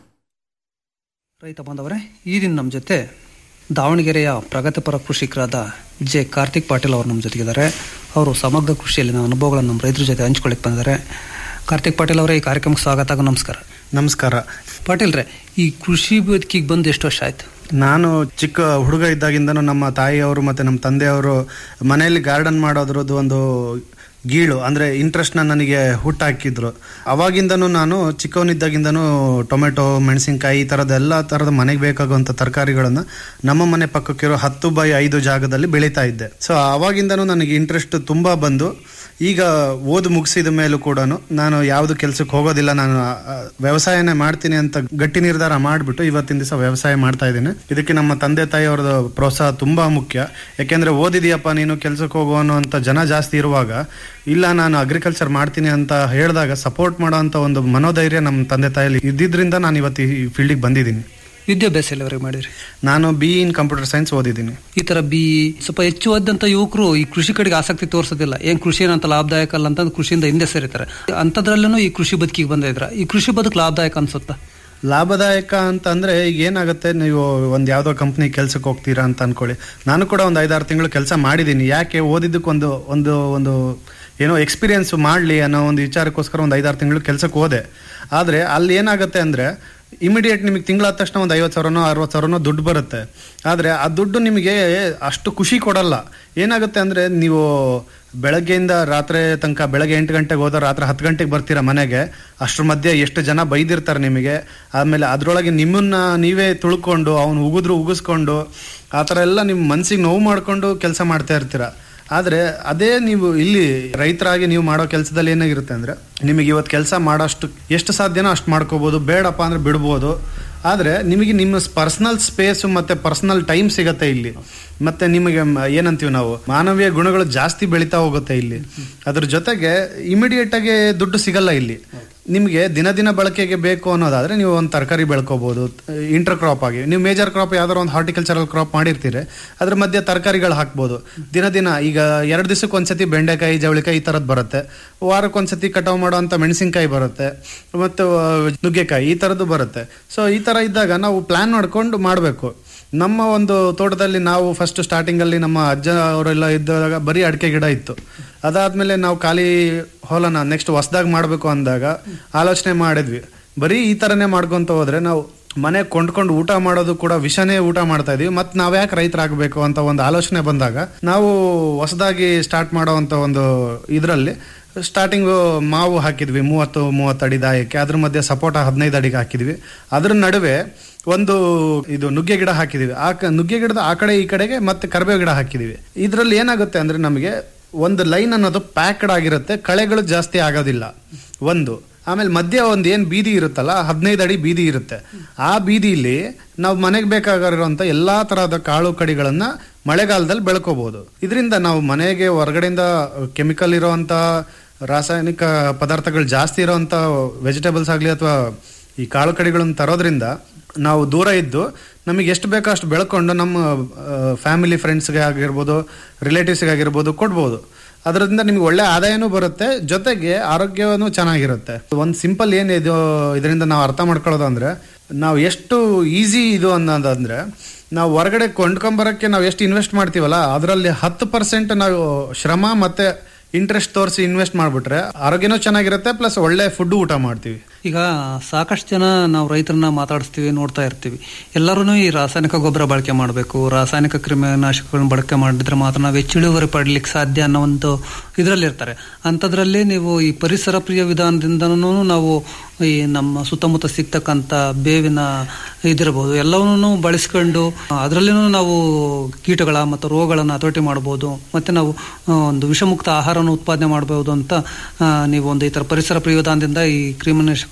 ರೈತ ಬಾಂಧವರೇ ಈ ದಿನ ನಮ್ಮ ಜೊತೆ ದಾವಣಗೆರೆಯ ಪ್ರಗತಿಪರ ಕೃಷಿಕರಾದ ಜೆ ಕಾರ್ತಿಕ್ ಪಾಟೀಲ್ ಅವರು ನಮ್ಮ ಜೊತೆಗಿದ್ದಾರೆ ಅವರು ಸಮಗ್ರ ಕೃಷಿಯಲ್ಲಿನ ಅನುಭವಗಳನ್ನು ನಮ್ಮ ರೈತರ ಜೊತೆ ಹಂಚ್ಕೊಳ್ಳಿಕ್ಕೆ ಬಂದಿದ್ದಾರೆ ಕಾರ್ತಿಕ್ ಪಾಟೀಲ್ ಅವರೇ ಈ ಕಾರ್ಯಕ್ರಮಕ್ಕೆ ಸ್ವಾಗತ ಹಾಗೂ ನಮಸ್ಕಾರ ನಮಸ್ಕಾರ ಪಾಟೀಲ್ರೆ ಈ ಕೃಷಿ ಬದುಕಿಗೆ ಬಂದು ಎಷ್ಟು ವರ್ಷ ಆಯ್ತು ನಾನು ಚಿಕ್ಕ ಹುಡುಗ ಇದ್ದಾಗಿಂದನೂ ನಮ್ಮ ತಾಯಿಯವರು ಮತ್ತು ನಮ್ಮ ತಂದೆಯವರು ಮನೆಯಲ್ಲಿ ಗಾರ್ಡನ್ ಮಾಡೋದ್ರದ್ದು ಒಂದು ಗೀಳು ಅಂದರೆ ಇಂಟ್ರೆಸ್ಟ್ನ ನನಗೆ ಹುಟ್ಟಾಕಿದ್ರು ಅವಾಗಿಂದನೂ ನಾನು ಚಿಕ್ಕವನಿದ್ದಾಗಿಂದನೂ ಟೊಮೆಟೊ ಮೆಣಸಿನ್ಕಾಯಿ ಈ ಥರದ ಎಲ್ಲ ಥರದ ಮನೆಗೆ ಬೇಕಾಗುವಂಥ ತರಕಾರಿಗಳನ್ನು ನಮ್ಮ ಮನೆ ಪಕ್ಕಕ್ಕಿರೋ ಹತ್ತು ಬೈ ಐದು ಜಾಗದಲ್ಲಿ ಬೆಳೀತಾ ಇದ್ದೆ ಸೊ ಅವಾಗಿಂದನೂ ನನಗೆ ಇಂಟ್ರೆಸ್ಟ್ ತುಂಬ ಬಂದು ಈಗ ಓದು ಮುಗಿಸಿದ ಮೇಲೂ ಕೂಡ ನಾನು ಯಾವುದು ಕೆಲಸಕ್ಕೆ ಹೋಗೋದಿಲ್ಲ ನಾನು ಆ, ಆ, ವ್ಯವಸಾಯನೇ ಮಾಡ್ತೀನಿ ಅಂತ ಗಟ್ಟಿ ನಿರ್ಧಾರ ಮಾಡಿಬಿಟ್ಟು ಇವತ್ತಿನ ದಿವಸ ವ್ಯವಸಾಯ ಮಾಡ್ತಾ ಇದ್ದೀನಿ ಇದಕ್ಕೆ ನಮ್ಮ ತಂದೆ ತಾಯಿಯವ್ರದ್ದು ಪ್ರೋತ್ಸಾಹ ತುಂಬಾ ಮುಖ್ಯ ಯಾಕೆಂದ್ರೆ ಓದಿದೀಯಪ್ಪ ನೀನು ಕೆಲಸಕ್ಕೆ ಹೋಗು ಅನ್ನೋಂಥ ಜನ ಜಾಸ್ತಿ ಇರುವಾಗ ಇಲ್ಲ ನಾನು ಅಗ್ರಿಕಲ್ಚರ್ ಮಾಡ್ತೀನಿ ಅಂತ ಹೇಳಿದಾಗ ಸಪೋರ್ಟ್ ಮಾಡೋ ಅಂತ ಒಂದು ಮನೋಧೈರ್ಯ ನಮ್ಮ ತಂದೆ ತಾಯಿಯಲ್ಲಿ ಇದ್ದಿದ್ರಿಂದ ನಾನು ಇವತ್ತು ಈ ಫೀಲ್ಡಿಗೆ ಬಂದಿದ್ದೀನಿ ವಿದ್ಯಾಭ್ಯಾಸ ಎಲ್ಲವರೆಗೆ ಮಾಡಿರಿ ನಾನು ಬಿ ಇನ್ ಕಂಪ್ಯೂಟರ್ ಸೈನ್ಸ್ ಓದಿದ್ದೀನಿ ಈ ತರ ಬಿ ಸ್ವಲ್ಪ ಹೆಚ್ಚು ಓದಂತ ಯುವಕರು ಈ ಕೃಷಿ ಕಡೆಗೆ ಆಸಕ್ತಿ ತೋರಿಸೋದಿಲ್ಲ ಏನ್ ಕೃಷಿ ಏನಂತ ಲಾಭದಾಯಕ ಅಲ್ಲ ಅಂತ ಕೃಷಿಯಿಂದ ಹಿಂದೆ ಸೇರಿತಾರೆ ಅಂಥದ್ರಲ್ಲೂ ಈ ಕೃಷಿ ಬದುಕಿಗೆ ಬಂದಿದ್ರ ಈ ಕೃಷಿ ಬದುಕು ಲಾಭದಾಯಕ ಅನ್ಸುತ್ತಾ ಲಾಭದಾಯಕ ಅಂತ ಅಂದ್ರೆ ಈಗ ಏನಾಗುತ್ತೆ ನೀವು ಒಂದು ಯಾವ್ದೋ ಕಂಪ್ನಿ ಕೆಲ್ಸಕ್ಕೆ ಹೋಗ್ತೀರಾ ಅಂತ ಅನ್ಕೊಳ್ಳಿ ನಾನು ಕೂಡ ಒಂದು ಐದಾರು ತಿಂಗಳು ಕೆಲಸ ಮಾಡಿದ್ದೀನಿ ಯಾಕೆ ಓದಿದ್ದಕ್ಕೊಂದು ಒಂದು ಒಂದು ಏನೋ ಎಕ್ಸ್ಪೀರಿಯನ್ಸ್ ಮಾಡಲಿ ಅನ್ನೋ ಒಂದು ವಿಚಾರಕ್ಕೋಸ್ಕರ ಒಂದು ಐದಾರು ತಿಂಗಳು ಕೆಲಸಕ್ಕೆ ಹೋದೆ ಆದರೆ ಅಲ್ಲಿ ಏನಾಗುತ್ತೆ ಅಂದರೆ ಇಮಿಡಿಯೇಟ್ ನಿಮಗೆ ತಿಂಗಳಾದ ತಕ್ಷಣ ಒಂದು ಐವತ್ತು ಸಾವಿರನೋ ಅರವತ್ತು ಸಾವಿರನೋ ದುಡ್ಡು ಬರುತ್ತೆ ಆದರೆ ಆ ದುಡ್ಡು ನಿಮಗೆ ಅಷ್ಟು ಖುಷಿ ಕೊಡಲ್ಲ ಏನಾಗುತ್ತೆ ಅಂದರೆ ನೀವು ಬೆಳಗ್ಗೆಯಿಂದ ರಾತ್ರಿ ತನಕ ಬೆಳಗ್ಗೆ ಎಂಟು ಗಂಟೆಗೆ ಹೋದ ರಾತ್ರಿ ಹತ್ತು ಗಂಟೆಗೆ ಬರ್ತೀರಾ ಮನೆಗೆ ಅಷ್ಟ್ರ ಮಧ್ಯೆ ಎಷ್ಟು ಜನ ಬೈದಿರ್ತಾರೆ ನಿಮಗೆ ಆಮೇಲೆ ಅದರೊಳಗೆ ನಿಮ್ಮನ್ನ ನೀವೇ ತುಳ್ಕೊಂಡು ಅವ್ನು ಉಗಿದ್ರು ಉಗಿಸ್ಕೊಂಡು ಆ ಥರ ಎಲ್ಲ ನಿಮ್ಮ ಮನ್ಸಿಗೆ ನೋವು ಮಾಡಿಕೊಂಡು ಕೆಲಸ ಮಾಡ್ತಾ ಇರ್ತೀರ ಆದರೆ ಅದೇ ನೀವು ಇಲ್ಲಿ ರೈತರಾಗಿ ನೀವು ಮಾಡೋ ಕೆಲಸದಲ್ಲಿ ಏನಾಗಿರುತ್ತೆ ಅಂದರೆ ನಿಮಗೆ ಇವತ್ತು ಕೆಲಸ ಮಾಡೋಷ್ಟು ಎಷ್ಟು ಸಾಧ್ಯನೋ ಅಷ್ಟು ಮಾಡ್ಕೋಬೋದು ಬೇಡಪ್ಪ ಅಂದ್ರೆ ಬಿಡ್ಬೋದು ಆದರೆ ನಿಮಗೆ ನಿಮ್ಮ ಪರ್ಸನಲ್ ಸ್ಪೇಸು ಮತ್ತು ಪರ್ಸನಲ್ ಟೈಮ್ ಸಿಗತ್ತೆ ಇಲ್ಲಿ ಮತ್ತೆ ನಿಮಗೆ ಮ- ಏನಂತೀವಿ ನಾವು ಮಾನವೀಯ ಗುಣಗಳು ಜಾಸ್ತಿ ಬೆಳೀತಾ ಹೋಗುತ್ತೆ ಇಲ್ಲಿ ಅದ್ರ ಜೊತೆಗೆ ಇಮಿಡಿಯೇಟ್ ಆಗಿ ದುಡ್ಡು ಸಿಗಲ್ಲ ಇಲ್ಲಿ ನಿಮಗೆ ದಿನ ದಿನ ಬಳಕೆಗೆ ಬೇಕು ಅನ್ನೋದಾದ್ರೆ ನೀವು ಒಂದು ತರಕಾರಿ ಬೆಳ್ಕೋಬಹುದು ಇಂಟರ್ ಕ್ರಾಪ್ ಆಗಿ ನೀವು ಮೇಜರ್ ಕ್ರಾಪ್ ಯಾವ್ದಾರು ಒಂದು ಹಾರ್ಟಿಕಲ್ಚರಲ್ ಕ್ರಾಪ್ ಮಾಡಿರ್ತೀರಿ ಅದ್ರ ಮಧ್ಯೆ ತರಕಾರಿಗಳು ಹಾಕ್ಬೋದು ದಿನ ದಿನ ಈಗ ಎರಡು ದಿವಸಕ್ಕೆ ಒಂದ್ಸತಿ ಬೆಂಡೆಕಾಯಿ ಜವಳಿಕಾಯಿ ಈ ಥರದ್ದು ಬರುತ್ತೆ ವಾರಕ್ಕೊಂದ್ಸತಿ ಕಟಾವು ಮಾಡೋ ಅಂತ ಮೆಣಸಿನ್ಕಾಯಿ ಬರುತ್ತೆ ಮತ್ತು ಆ, ನುಗ್ಗೆಕಾಯಿ ಈ ಥರದ್ದು ಬರುತ್ತೆ ಸೊ ಈ ಥರ ಇದ್ದಾಗ ನಾವು ಪ್ಲಾನ್ ಮಾಡ್ಕೊಂಡು ಮಾಡಬೇಕು ನಮ್ಮ ಒಂದು ತೋಟದಲ್ಲಿ ನಾವು ಫಸ್ಟ್ ಸ್ಟಾರ್ಟಿಂಗಲ್ಲಿ ನಮ್ಮ ಅಜ್ಜ ಅವರೆಲ್ಲ ಇದ್ದಾಗ ಬರೀ ಅಡಿಕೆ ಗಿಡ ಇತ್ತು ಅದಾದ್ಮೇಲೆ ನಾವು ಖಾಲಿ ಹೊಲನ ನೆಕ್ಸ್ಟ್ ಹೊಸದಾಗಿ ಮಾಡಬೇಕು ಅಂದಾಗ ಆಲೋಚನೆ ಮಾಡಿದ್ವಿ ಬರೀ ಈ ಥರನೇ ಮಾಡ್ಕೊಂತ ಹೋದ್ರೆ ನಾವು ಮನೆ ಕೊಂಡ್ಕೊಂಡು ಊಟ ಮಾಡೋದು ಕೂಡ ವಿಷನೇ ಊಟ ಮಾಡ್ತಾ ಇದೀವಿ ಮತ್ತೆ ನಾವ್ಯಾಕೆ ರೈತರಾಗಬೇಕು ಅಂತ ಒಂದು ಆಲೋಚನೆ ಬಂದಾಗ ನಾವು ಹೊಸದಾಗಿ ಸ್ಟಾರ್ಟ್ ಮಾಡೋವಂಥ ಒಂದು ಇದರಲ್ಲಿ ಸ್ಟಾರ್ಟಿಂಗು ಮಾವು ಹಾಕಿದ್ವಿ ಮೂವತ್ತು ಮೂವತ್ತು ಅಡಿ ದಾಯಕ್ಕೆ ಅದ್ರ ಮಧ್ಯೆ ಸಪೋಟ ಹದಿನೈದು ಅಡಿಗೆ ಹಾಕಿದ್ವಿ ಅದ್ರ ನಡುವೆ ಒಂದು ಇದು ನುಗ್ಗೆ ಗಿಡ ಹಾಕಿದೀವಿ ಆ ಕ- ನುಗ್ಗೆ ಗಿಡದ ಆ ಕಡೆ ಈ ಕಡೆಗೆ ಮತ್ತೆ ಕರಿಬೇವು ಗಿಡ ಹಾಕಿದೀವಿ ಇದರಲ್ಲಿ ಏನಾಗುತ್ತೆ ಅಂದ್ರೆ ನಮಗೆ ಒಂದು ಲೈನ್ ಅನ್ನೋದು ಪ್ಯಾಕ್ಡ್ ಆಗಿರುತ್ತೆ ಕಳೆಗಳು ಜಾಸ್ತಿ ಆಗೋದಿಲ್ಲ ಒಂದು ಆಮೇಲೆ ಮಧ್ಯ ಒಂದು ಏನು ಬೀದಿ ಇರುತ್ತಲ್ಲ ಹದಿನೈದು ಅಡಿ ಬೀದಿ ಇರುತ್ತೆ ಆ ಬೀದಿಲಿ ನಾವು ಮನೆಗೆ ಬೇಕಾಗಿರುವಂತ ಎಲ್ಲಾ ತರಹದ ಕಾಳು ಕಡಿಗಳನ್ನ ಮಳೆಗಾಲದಲ್ಲಿ ಬೆಳ್ಕೋಬಹುದು ಇದರಿಂದ ನಾವು ಮನೆಗೆ ಹೊರಗಡೆಯಿಂದ ಕೆಮಿಕಲ್ ಇರೋವಂತ ರಾಸಾಯನಿಕ ಪದಾರ್ಥಗಳು ಜಾಸ್ತಿ ಇರೋವಂಥ ವೆಜಿಟೇಬಲ್ಸ್ ಆಗಲಿ ಅಥವಾ ಈ ಕಾಳು ಕಡಿಗಳನ್ನು ತರೋದ್ರಿಂದ ನಾವು ದೂರ ಇದ್ದು ನಮಗೆ ಎಷ್ಟು ಬೇಕೋ ಅಷ್ಟು ಬೆಳ್ಕೊಂಡು ನಮ್ಮ ಫ್ಯಾಮಿಲಿ ಫ್ರೆಂಡ್ಸ್ಗೆ ಆಗಿರ್ಬೋದು ರಿಲೇಟಿವ್ಸ್ಗೆ ಆಗಿರ್ಬೋದು ಕೊಡ್ಬೋದು ಅದರಿಂದ ನಿಮ್ಗೆ ಒಳ್ಳೆ ಆದಾಯನೂ ಬರುತ್ತೆ ಜೊತೆಗೆ ಆರೋಗ್ಯವೂ ಚೆನ್ನಾಗಿರುತ್ತೆ ಒಂದು ಸಿಂಪಲ್ ಏನು ಇದು ಇದರಿಂದ ನಾವು ಅರ್ಥ ಮಾಡ್ಕೊಳ್ಳೋದು ಅಂದ್ರೆ ನಾವು ಎಷ್ಟು ಈಸಿ ಇದು ಅನ್ನೋದಂದ್ರೆ ನಾವು ಹೊರಗಡೆ ಕೊಂಡ್ಕೊಂಬರಕ್ಕೆ ನಾವು ಎಷ್ಟು ಇನ್ವೆಸ್ಟ್ ಮಾಡ್ತೀವಲ್ಲ ಅದರಲ್ಲಿ ಹತ್ತು ಪರ್ಸೆಂಟ್ ನಾವು ಶ್ರಮ ಮತ್ತೆ ಇಂಟ್ರೆಸ್ಟ್ ತೋರಿಸಿ ಇನ್ವೆಸ್ಟ್ ಮಾಡ್ಬಿಟ್ರೆ ಆರೋಗ್ಯನೂ ಚೆನ್ನಾಗಿರುತ್ತೆ ಪ್ಲಸ್ ಒಳ್ಳೆ ಫುಡ್ ಊಟ ಮಾಡ್ತೀವಿ ಈಗ ಸಾಕಷ್ಟು ಜನ ನಾವು ರೈತರನ್ನ ಮಾತಾಡಿಸ್ತೀವಿ ನೋಡ್ತಾ ಇರ್ತೀವಿ ಎಲ್ಲರೂ ಈ ರಾಸಾಯನಿಕ ಗೊಬ್ಬರ ಬಳಕೆ ಮಾಡಬೇಕು ರಾಸಾಯನಿಕ ಕ್ರಿಮಿನಾಶಕಗಳನ್ನ ಬಳಕೆ ಮಾಡಿದ್ರೆ ಮಾತ್ರ ನಾವು ಹೆಚ್ಚು ಇಳುವರಿ ಪಡ್ಲಿಕ್ಕೆ ಸಾಧ್ಯ ಅನ್ನೋ ಒಂದು ಇದರಲ್ಲಿ ಇರ್ತಾರೆ ಅಂಥದ್ರಲ್ಲಿ ನೀವು ಈ ಪರಿಸರ ಪ್ರಿಯ ವಿಧಾನದಿಂದನೂ ನಾವು ಈ ನಮ್ಮ ಸುತ್ತಮುತ್ತ ಸಿಗ್ತಕ್ಕಂಥ ಬೇವಿನ ಇದಿರಬಹುದು ಎಲ್ಲವನ್ನೂ ಬಳಸ್ಕೊಂಡು ಅದರಲ್ಲಿನೂ ನಾವು ಕೀಟಗಳ ಮತ್ತು ರೋಗಗಳನ್ನು ಹತೋಟಿ ಮಾಡ್ಬೋದು ಮತ್ತೆ ನಾವು ಆ, ಒಂದು ವಿಷಮುಕ್ತ ಆಹಾರವನ್ನು ಉತ್ಪಾದನೆ ಮಾಡಬಹುದು ಅಂತ ಆ, ನೀವು ಒಂದು ಈ ಥರ ಪರಿಸರ ಪ್ರಿಯ ವಿಧಾನದಿಂದ ಈ ಕ್ರಿಮಿನಾಶಕ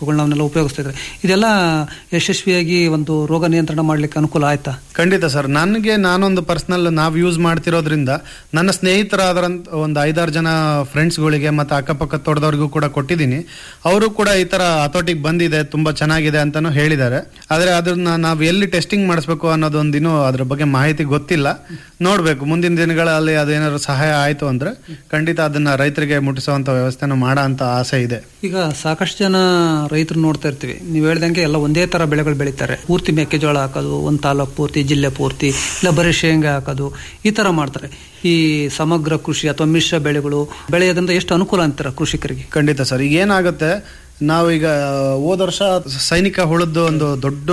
ಕೀಟನಾಶಕಗಳನ್ನ ಅವನ್ನೆಲ್ಲ ಉಪಯೋಗಿಸ್ತಾ ಇದ್ದಾರೆ ಇದೆಲ್ಲ ಯಶಸ್ವಿಯಾಗಿ ಒಂದು ರೋಗ ನಿಯಂತ್ರಣ ಮಾಡ್ಲಿಕ್ಕೆ ಅನುಕೂಲ ಆಯ್ತಾ ಖಂಡಿತ ಸರ್ ನನಗೆ ನಾನೊಂದು ಪರ್ಸನಲ್ ನಾವು ಯೂಸ್ ಮಾಡ್ತಿರೋದ್ರಿಂದ ನನ್ನ ಸ್ನೇಹಿತರಾದ್ರಂತ ಒಂದು ಐದಾರು ಜನ ಫ್ರೆಂಡ್ಸ್ಗಳಿಗೆ ಮತ್ತು ಅಕ್ಕಪಕ್ಕ ತೋಟದವ್ರಿಗೂ ಕೂಡ ಕೊಟ್ಟಿದ್ದೀನಿ ಅವರು ಕೂಡ ಈ ತರ ಹತೋಟಿಗೆ ಬಂದಿದೆ ತುಂಬಾ ಚೆನ್ನಾಗಿದೆ ಅಂತಾನು ಹೇಳಿದ್ದಾರೆ ಆದ್ರೆ ಅದನ್ನ ನಾವು ಎಲ್ಲಿ ಟೆಸ್ಟಿಂಗ್ ಮಾಡಿಸ್ಬೇಕು ಅನ್ನೋದೊಂದಿನೂ ಅದ್ರ ಬಗ್ಗೆ ಮಾಹಿತಿ ಗೊತ್ತಿಲ್ಲ ನೋಡ್ಬೇಕು ಮುಂದಿನ ದಿನಗಳಲ್ಲಿ ಅದೇನಾದ್ರು ಸಹಾಯ ಆಯ್ತು ಅಂದ್ರೆ ಖಂಡಿತ ಅದನ್ನ ರೈತರಿಗೆ ಮುಟ್ಟಿಸುವಂತ ವ್ಯವಸ್ಥೆನ ಮಾಡೋ ಅಂತ ಆಸೆ ಇದೆ ಈಗ ಸಾಕಷ್ಟು ಜನ ರೈತರು ನೋಡ್ತಾ ಇರ್ತೀವಿ ನೀವು ಹೇಳ್ದಂಗೆ ಎಲ್ಲ ಒಂದೇ ತರ ಬೆಳೆಗಳು ಬೆಳೀತಾರೆ ಪೂರ್ತಿ ಮೆಕ್ಕೆಜೋಳ ಹಾಕೋದು ಒಂದು ತಾಲೂಕು ಪೂರ್ತಿ ಜಿಲ್ಲೆ ಪೂರ್ತಿ ಇಲ್ಲ ಬರೀ ಶೇಂಗಾ ಹಾಕೋದು ಈ ತರ ಮಾಡ್ತಾರೆ ಈ ಸಮಗ್ರ ಕೃಷಿ ಅಥವಾ ಮಿಶ್ರ ಬೆಳೆಗಳು ಬೆಳೆಯೋದ್ರಿಂದ ಎಷ್ಟು ಅನುಕೂಲ ಅಂತಾರೆ ಕೃಷಿಕರಿಗೆ ಖಂಡಿತ ಸರ್ ಈಗ ಏನಾಗುತ್ತೆ ನಾವೀಗ ಹೋದ ವರ್ಷ ಸೈನಿಕ ಹುಳದ್ದು ಒಂದು ದೊಡ್ಡ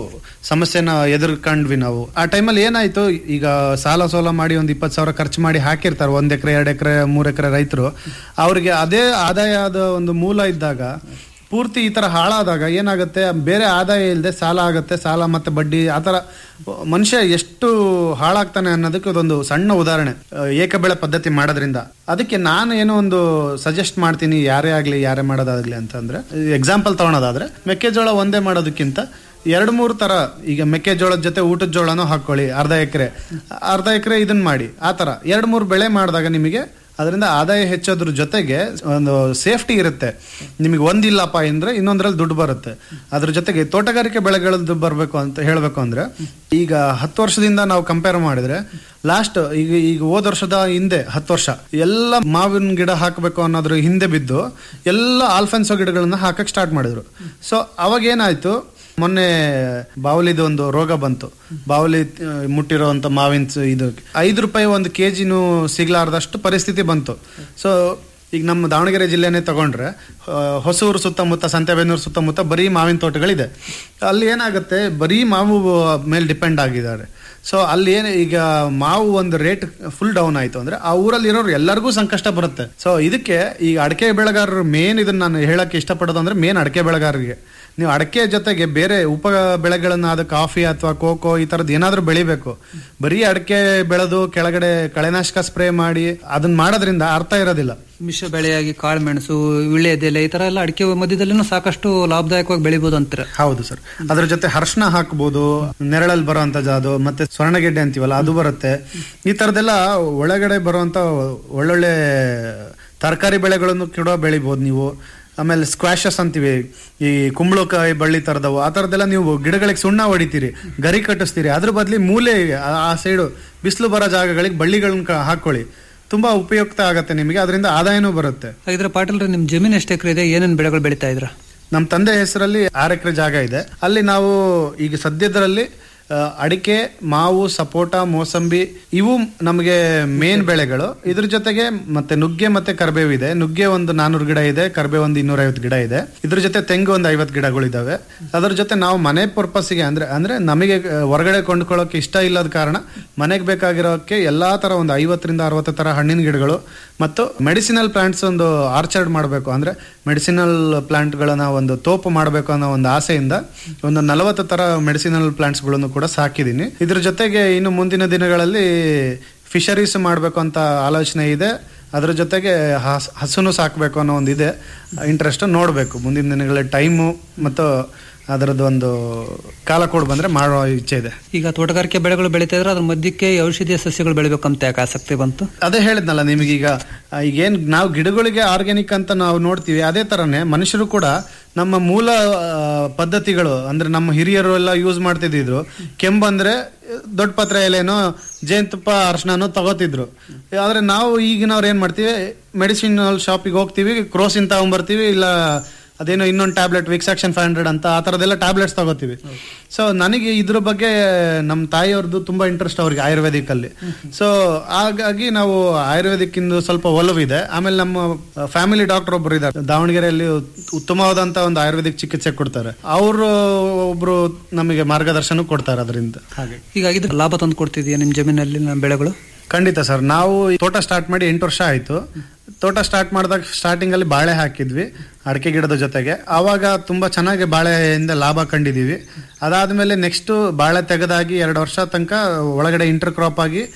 ಸಮಸ್ಯೆನ ಎದುರ್ಕೊಂಡ್ವಿ ನಾವು ಆ ಟೈಮಲ್ಲಿ ಏನಾಯ್ತು ಈಗ ಸಾಲ ಸೋಲ ಮಾಡಿ ಒಂದು ಇಪ್ಪತ್ತು ಸಾವಿರ ಖರ್ಚು ಮಾಡಿ ಹಾಕಿರ್ತಾರೆ ಒಂದ್ ಎಕರೆ ಎರಡು ಎಕರೆ ಮೂರು ಎಕರೆ ರೈತರು ಅವ್ರಿಗೆ ಅದೇ ಆದಾಯದ ಒಂದು ಮೂಲ ಇದ್ದಾಗ ಪೂರ್ತಿ ಈ ತರ ಹಾಳಾದಾಗ ಏನಾಗುತ್ತೆ ಬೇರೆ ಆದಾಯ ಇಲ್ಲದೆ ಸಾಲ ಆಗುತ್ತೆ ಸಾಲ ಮತ್ತೆ ಬಡ್ಡಿ ಆ ತರ ಮನುಷ್ಯ ಎಷ್ಟು ಹಾಳಾಗ್ತಾನೆ ಅನ್ನೋದಕ್ಕೆ ಅದೊಂದು ಸಣ್ಣ ಉದಾಹರಣೆ ಆ, ಏಕಬೆಳೆ ಪದ್ಧತಿ ಮಾಡೋದ್ರಿಂದ ಅದಕ್ಕೆ ನಾನು ಏನೋ ಒಂದು ಸಜೆಸ್ಟ್ ಮಾಡ್ತೀನಿ ಯಾರೇ ಆಗ್ಲಿ ಯಾರೇ ಮಾಡೋದಾಗ್ಲಿ ಅಂತಂದ್ರೆ ಎಕ್ಸಾಂಪಲ್ ತಗೊಳೋದಾದ್ರೆ ಮೆಕ್ಕೆಜೋಳ ಒಂದೇ ಮಾಡೋದಕ್ಕಿಂತ ಎರಡು ಮೂರು ತರ ಈಗ ಮೆಕ್ಕೆಜೋಳದ ಜೊತೆ ಊಟದ ಜೋಳನೂ ಹಾಕೊಳ್ಳಿ ಅರ್ಧ ಎಕರೆ ಅರ್ಧ ಎಕರೆ ಇದನ್ನ ಮಾಡಿ ಆ ತರ ಎರಡು ಮೂರು ಬೆಳೆ ಮಾಡಿದಾಗ ನಿಮಗೆ ಅದರಿಂದ ಆದಾಯ ಹೆಚ್ಚೋದ್ರ ಜೊತೆಗೆ ಒಂದು ಸೇಫ್ಟಿ ಇರುತ್ತೆ ನಿಮಗೆ ಒಂದಿಲ್ಲಪ್ಪ ಅಂದ್ರೆ ಇನ್ನೊಂದ್ರಲ್ಲಿ ದುಡ್ಡು ಬರುತ್ತೆ ಅದ್ರ ಜೊತೆಗೆ ತೋಟಗಾರಿಕೆ ಬೆಳೆಗಳದ್ದು ಬರಬೇಕು ಅಂತ ಹೇಳಬೇಕು ಅಂದ್ರೆ ಈಗ ಹತ್ತು ವರ್ಷದಿಂದ ನಾವು ಕಂಪೇರ್ ಮಾಡಿದ್ರೆ ಲಾಸ್ಟ್ ಈಗ ಈಗ ಹೋದ ವರ್ಷದ ಹಿಂದೆ ಹತ್ತು ವರ್ಷ ಎಲ್ಲ ಮಾವಿನ ಗಿಡ ಹಾಕಬೇಕು ಅನ್ನೋದ್ರ ಹಿಂದೆ ಬಿದ್ದು ಎಲ್ಲ ಆಲ್ಫೆನ್ಸೋ ಗಿಡಗಳನ್ನ ಹಾಕಕ್ ಸ್ಟಾರ್ಟ್ ಮಾಡಿದ್ರು ಸೊ ಅವಾಗ ಏನಾಯ್ತು ಮೊನ್ನೆ ಬಾವಲಿದು ಒಂದು ರೋಗ ಬಂತು ಬಾವಲಿ ಆ, ಮುಟ್ಟಿರೋಂಥ ಮಾವಿನ ಸ- ಇದು ಐದು ರೂಪಾಯಿ ಒಂದು ಕೆಜಿನೂ ಸಿಗ್ಲಾರ್ದಷ್ಟು ಪರಿಸ್ಥಿತಿ ಬಂತು ಸೊ ಈಗ ನಮ್ಮ ದಾವಣಗೆರೆ ಜಿಲ್ಲೆನೇ ತಗೊಂಡ್ರೆ ಆ, ಹೊಸೂರು ಸುತ್ತಮುತ್ತ ಸಂತೆಬೆನ್ನೂರು ಸುತ್ತಮುತ್ತ ಬರೀ ಮಾವಿನ ತೋಟಗಳಿದೆ ಅಲ್ಲಿ ಏನಾಗುತ್ತೆ ಬರೀ ಮಾವು ಮೇಲೆ ಡಿಪೆಂಡ್ ಆಗಿದ್ದಾರೆ ಸೊ ಅಲ್ಲಿ ಏನು ಈಗ ಮಾವು ಒಂದು ರೇಟ್ ಫುಲ್ ಡೌನ್ ಆಯ್ತು ಅಂದ್ರೆ ಆ ಊರಲ್ಲಿ ಇರೋರು ಎಲ್ಲರಿಗೂ ಸಂಕಷ್ಟ ಬರುತ್ತೆ ಸೊ ಇದಕ್ಕೆ ಈಗ ಅಡಕೆ ಬೆಳೆಗಾರರು ಮೇನ್ ಇದನ್ನ ನಾನು ಹೇಳಕ್ಕೆ ಇಷ್ಟಪಡೋದು ಅಂದ್ರೆ ಮೇನ್ ಅಡಕೆ ಬೆಳೆಗಾರರಿಗೆ ನೀವು ಅಡಕೆ ಜೊತೆಗೆ ಬೇರೆ ಉಪ ಬೆಳೆಗಳನ್ನ ಅದು ಕಾಫಿ ಅಥವಾ ಕೋಕೋ ಈ ತರದ್ ಏನಾದ್ರೂ ಬೆಳಿಬೇಕು ಬರೀ ಅಡಕೆ ಬೆಳೆದು ಕೆಳಗಡೆ ಕಳೆನಾಶಕ ಸ್ಪ್ರೇ ಮಾಡಿ ಅದನ್ನ ಮಾಡೋದ್ರಿಂದ ಅರ್ಥ ಇರೋದಿಲ್ಲ ಮಿಶ್ರ ಬೆಳೆಯಾಗಿ ಕಾಳುಮೆಣಸು ವಿಳ್ಯದೆಲೆ ಈ ತರ ಎಲ್ಲ ಅಡಿಕೆ ಮಧ್ಯದಲ್ಲಿನೂ ಸಾಕಷ್ಟು ಲಾಭದಾಯಕವಾಗಿ ಬೆಳಿಬಹುದು ಅಂತಾರೆ ಹೌದು ಸರ್ ಅದ್ರ ಜೊತೆ ಹರ್ಷಣ ಹಾಕ್ಬೋದು ನೆರಳಲ್ಲಿ ಬರುವಂತ ಅದು ಮತ್ತೆ ಸ್ವರ್ಣಗೆಡ್ಡೆ ಅಂತೀವಲ್ಲ ಅದು ಬರುತ್ತೆ ಈ ತರದೆಲ್ಲ ಒಳಗಡೆ ಬರುವಂತ ಒಳ್ಳೊಳ್ಳೆ ತರಕಾರಿ ಬೆಳೆಗಳನ್ನು ಕೂಡ ಬೆಳಿಬೋದು ನೀವು ಆಮೇಲೆ ಸ್ಕ್ವಾಶಸ್ ಅಂತೀವಿ ಈ ಕುಂಬಳಕಾಯಿ ಬಳ್ಳಿ ತರದವು ಆ ತರದೆಲ್ಲ ನೀವು ಗಿಡಗಳಿಗೆ ಸುಣ್ಣ ಹೊಡಿತೀರಿ ಗರಿ ಕಟ್ಟಿಸ್ತೀರಿ ಅದ್ರ ಬದ್ಲಿ ಮೂಲೆ ಆ- ಆ ಸೈಡು ಬಿಸಿಲು ಬರೋ ಜಾಗಗಳಿಗೆ ಬಳ್ಳಿಗಳನ್ನ ಕ- ಹಾಕೊಳ್ಳಿ ತುಂಬಾ ಉಪಯುಕ್ತ ಆಗತ್ತೆ ನಿಮಗೆ ಅದರಿಂದ ಆದಾಯನೂ ಬರುತ್ತೆ ಇದ್ರ ಪಾಟೀಲ್ ನಿಮ್ ಜಮೀನ್ ಎಷ್ಟು ಎಕರೆ ಇದೆ ಏನೇನ್ ಬೆಳೆಗಳು ಬೆಳಿತಾ ಇದ್ರ ನಮ್ಮ ತಂದೆ ಹೆಸರಲ್ಲಿ ಆರು ಎಕರೆ ಜಾಗ ಇದೆ ಅಲ್ಲಿ ನಾವು ಈಗ ಸದ್ಯದರಲ್ಲಿ ಆ, ಅಡಿಕೆ ಮಾವು ಸಪೋಟ ಮೋಸಂಬಿ ಇವು ನಮಗೆ ಮೇನ್ ಬೆಳೆಗಳು ಇದ್ರ ಜೊತೆಗೆ ಮತ್ತೆ ನುಗ್ಗೆ ಮತ್ತೆ ಕರ್ಬೇವು ಇದೆ ನುಗ್ಗೆ ಒಂದು ನಾನೂರು ಗಿಡ ಇದೆ ಕರ್ಬೇವು ಒಂದು ಇನ್ನೂರೈವತ್ತು ಗಿಡ ಇದೆ ಇದ್ರ ಜೊತೆ ತೆಂಗು ಒಂದು ಐವತ್ತು ಗಿಡಗಳು ಇದಾವೆ ಅದ್ರ ಜೊತೆ ನಾವು ಮನೆ ಪರ್ಪಸ್ಗೆ ಅಂದ್ರೆ ಅಂದ್ರೆ ನಮಗೆ ಆ, ಹೊರಗಡೆ ಕೊಂಡ್ಕೊಳ್ಳೋಕೆ ಇಷ್ಟ ಇಲ್ಲದ ಕಾರಣ ಮನೆಗೆ ಬೇಕಾಗಿರೋಕ್ಕೆ ಎಲ್ಲಾ ತರ ಒಂದು ಐವತ್ತರಿಂದ ಅರವತ್ತು ತರ ಹಣ್ಣಿನ ಗಿಡಗಳು ಮತ್ತು ಮೆಡಿಸಿನಲ್ ಪ್ಲಾಂಟ್ಸ್ ಒಂದು ಆರ್ಚರ್ಡ್ ಮಾಡಬೇಕು ಅಂದ್ರೆ ಮೆಡಿಸಿನಲ್ ಪ್ಲಾಂಟ್ಗಳನ್ನ ಒಂದು ತೋಪು ಮಾಡಬೇಕು ಅನ್ನೋ ಒಂದು ಆಸೆಯಿಂದ ಒಂದು ನಲವತ್ತು ತರ ಮೆಡಿಸಿನಲ್ ಪ್ಲಾಂಟ್ಸ್ಗಳನ್ನು ಕೂಡ ಸಾಕಿದ್ದೀನಿ ಇದ್ರ ಜೊತೆಗೆ ಇನ್ನು ಮುಂದಿನ ದಿನಗಳಲ್ಲಿ ಫಿಶರೀಸ್ ಮಾಡಬೇಕು ಅಂತ ಆಲೋಚನೆ ಇದೆ ಅದ್ರ ಜೊತೆಗೆ ಹಸ್- ಹಸುನು ಸಾಕಬೇಕು ಅನ್ನೋ ಒಂದು ಇದೆ ಇಂಟ್ರೆಸ್ಟ್ ನೋಡಬೇಕು ಮುಂದಿನ ದಿನಗಳಲ್ಲಿ ಟೈಮು ಮತ್ತು ಅದರದ್ದು ಒಂದು ಕಾಲ ಕೂಡ ಬಂದ್ರೆ ಮಾಡೋ ಇಚ್ಛೆ ಇದೆ ಈಗ ತೋಟಗಾರಿಕೆ ಬೆಳೆಗಳು ಬೆಳಿತಾ ಇದ್ರೆ ಅದ್ರ ಮಧ್ಯಕ್ಕೆ ಔಷಧೀಯ ಸಸ್ಯಗಳು ಬೆಳಿಬೇಕಂತ ಯಾಕೆ ಆಸಕ್ತಿ ಬಂತು ಅದೇ ಹೇಳಿದ್ನಲ್ಲ ನಿಮಗೀಗ ಆ, ಈಗೇನ್ ನಾವು ಗಿಡಗಳಿಗೆ ಆರ್ಗ್ಯಾನಿಕ್ ಅಂತ ನಾವು ನೋಡ್ತೀವಿ ಅದೇ ತರನೇ ಮನುಷ್ಯರು ಕೂಡ ನಮ್ಮ ಮೂಲ ಆ, ಪದ್ಧತಿಗಳು ಅಂದ್ರೆ ನಮ್ಮ ಹಿರಿಯರು ಎಲ್ಲ ಯೂಸ್ ಮಾಡ್ತಿದ್ರು ಕೆಂಬಂದ್ರೆ ದೊಡ್ಡ ಪತ್ರೆ ಎಲೆನೋ ಜೇನುತುಪ್ಪ ಅರ್ಶನನೋ ತಗೋತಿದ್ರು ಆದ್ರೆ ನಾವು ಈಗಿನವ್ರು ಏನ್ ಮಾಡ್ತೀವಿ ಮೆಡಿಸಿನಲ್ ಶಾಪಿಗೆ ಹೋಗ್ತೀವಿ ಕ್ರೋಸಿನ್ ತಗೊಂಡ್ಬರ್ತೀವಿ ಇಲ್ಲ ಅದೇನೋ ಇನ್ನೊಂದು ಟ್ಯಾಬ್ಲೆಟ್ ವಿಕ್ಸಾಕ್ಷನ್ ಫೈವ್ ಹಂಡ್ರೆಡ್ ಅಂತ ಆ ಥರದ್ದೆಲ್ಲ ಟ್ಯಾಬ್ಲೆಟ್ಸ್ ತಗೋತೀವಿ ಸೊ ನನಗೆ ಇದ್ರ ಬಗ್ಗೆ ನಮ್ಮ ತಾಯಿಯವ್ರದ್ದು ತುಂಬಾ ಇಂಟ್ರೆಸ್ಟ್ ಅವ್ರಿಗೆ ಆಯುರ್ವೇದಿಕ್ ಅಲ್ಲಿ ಸೊ ಹಾಗಾಗಿ ನಾವು ಆಯುರ್ವೇದಿಕ್ ಇಂದು ಸ್ವಲ್ಪ ಒಲವಿದೆ ಆಮೇಲೆ ನಮ್ಮ ಫ್ಯಾಮಿಲಿ ಡಾಕ್ಟರ್ ಒಬ್ರು ಇದ್ದಾರೆ ದಾವಣಗೆರೆಯಲ್ಲಿ ಉತ್ತಮವಾದಂತ ಒಂದು ಆಯುರ್ವೇದಿಕ್ ಚಿಕಿತ್ಸೆ ಕೊಡ್ತಾರೆ ಅವರು ಒಬ್ರು ನಮಗೆ ಮಾರ್ಗದರ್ಶನ ಕೊಡ್ತಾರೆ ಅದರಿಂದ ಹಾಗೆ ಈಗ ಇದ್ರ ಲಾಭ ತಂದು ಕೊಡ್ತಿದೆಯಾ ನಿಮ್ ಜಮೀನಲ್ಲಿ ಬೆಳೆಗಳು ಖಂಡಿತ ಸರ್ ನಾವು ಈ ತೋಟ ಸ್ಟಾರ್ಟ್ ಮಾಡಿ ಎಂಟು ವರ್ಷ ಆಯ್ತು ತೋಟ ಸ್ಟಾರ್ಟ್ ಮಾಡಿದಾಗ ಸ್ಟಾರ್ಟಿಂಗ್ ಅಲ್ಲಿ ಬಾಳೆ ಹಾಕಿದ್ವಿ ಅಡಿಕೆ ಗಿಡದ ಜೊತೆಗೆ ಆವಾಗ ತುಂಬಾ ಚೆನ್ನಾಗಿ ಬಾಳೆಯಿಂದ ಲಾಭ ಕಂಡಿದೀವಿ ಅದಾದ್ಮೇಲೆ ನೆಕ್ಸ್ಟ್ ಬಾಳೆ ತೆಗೆದಾಗಿ ಎರಡು ವರ್ಷ ತನಕ ಒಳಗಡೆ ಇಂಟರ್ ಕ್ರಾಪ್ ಆಗಿ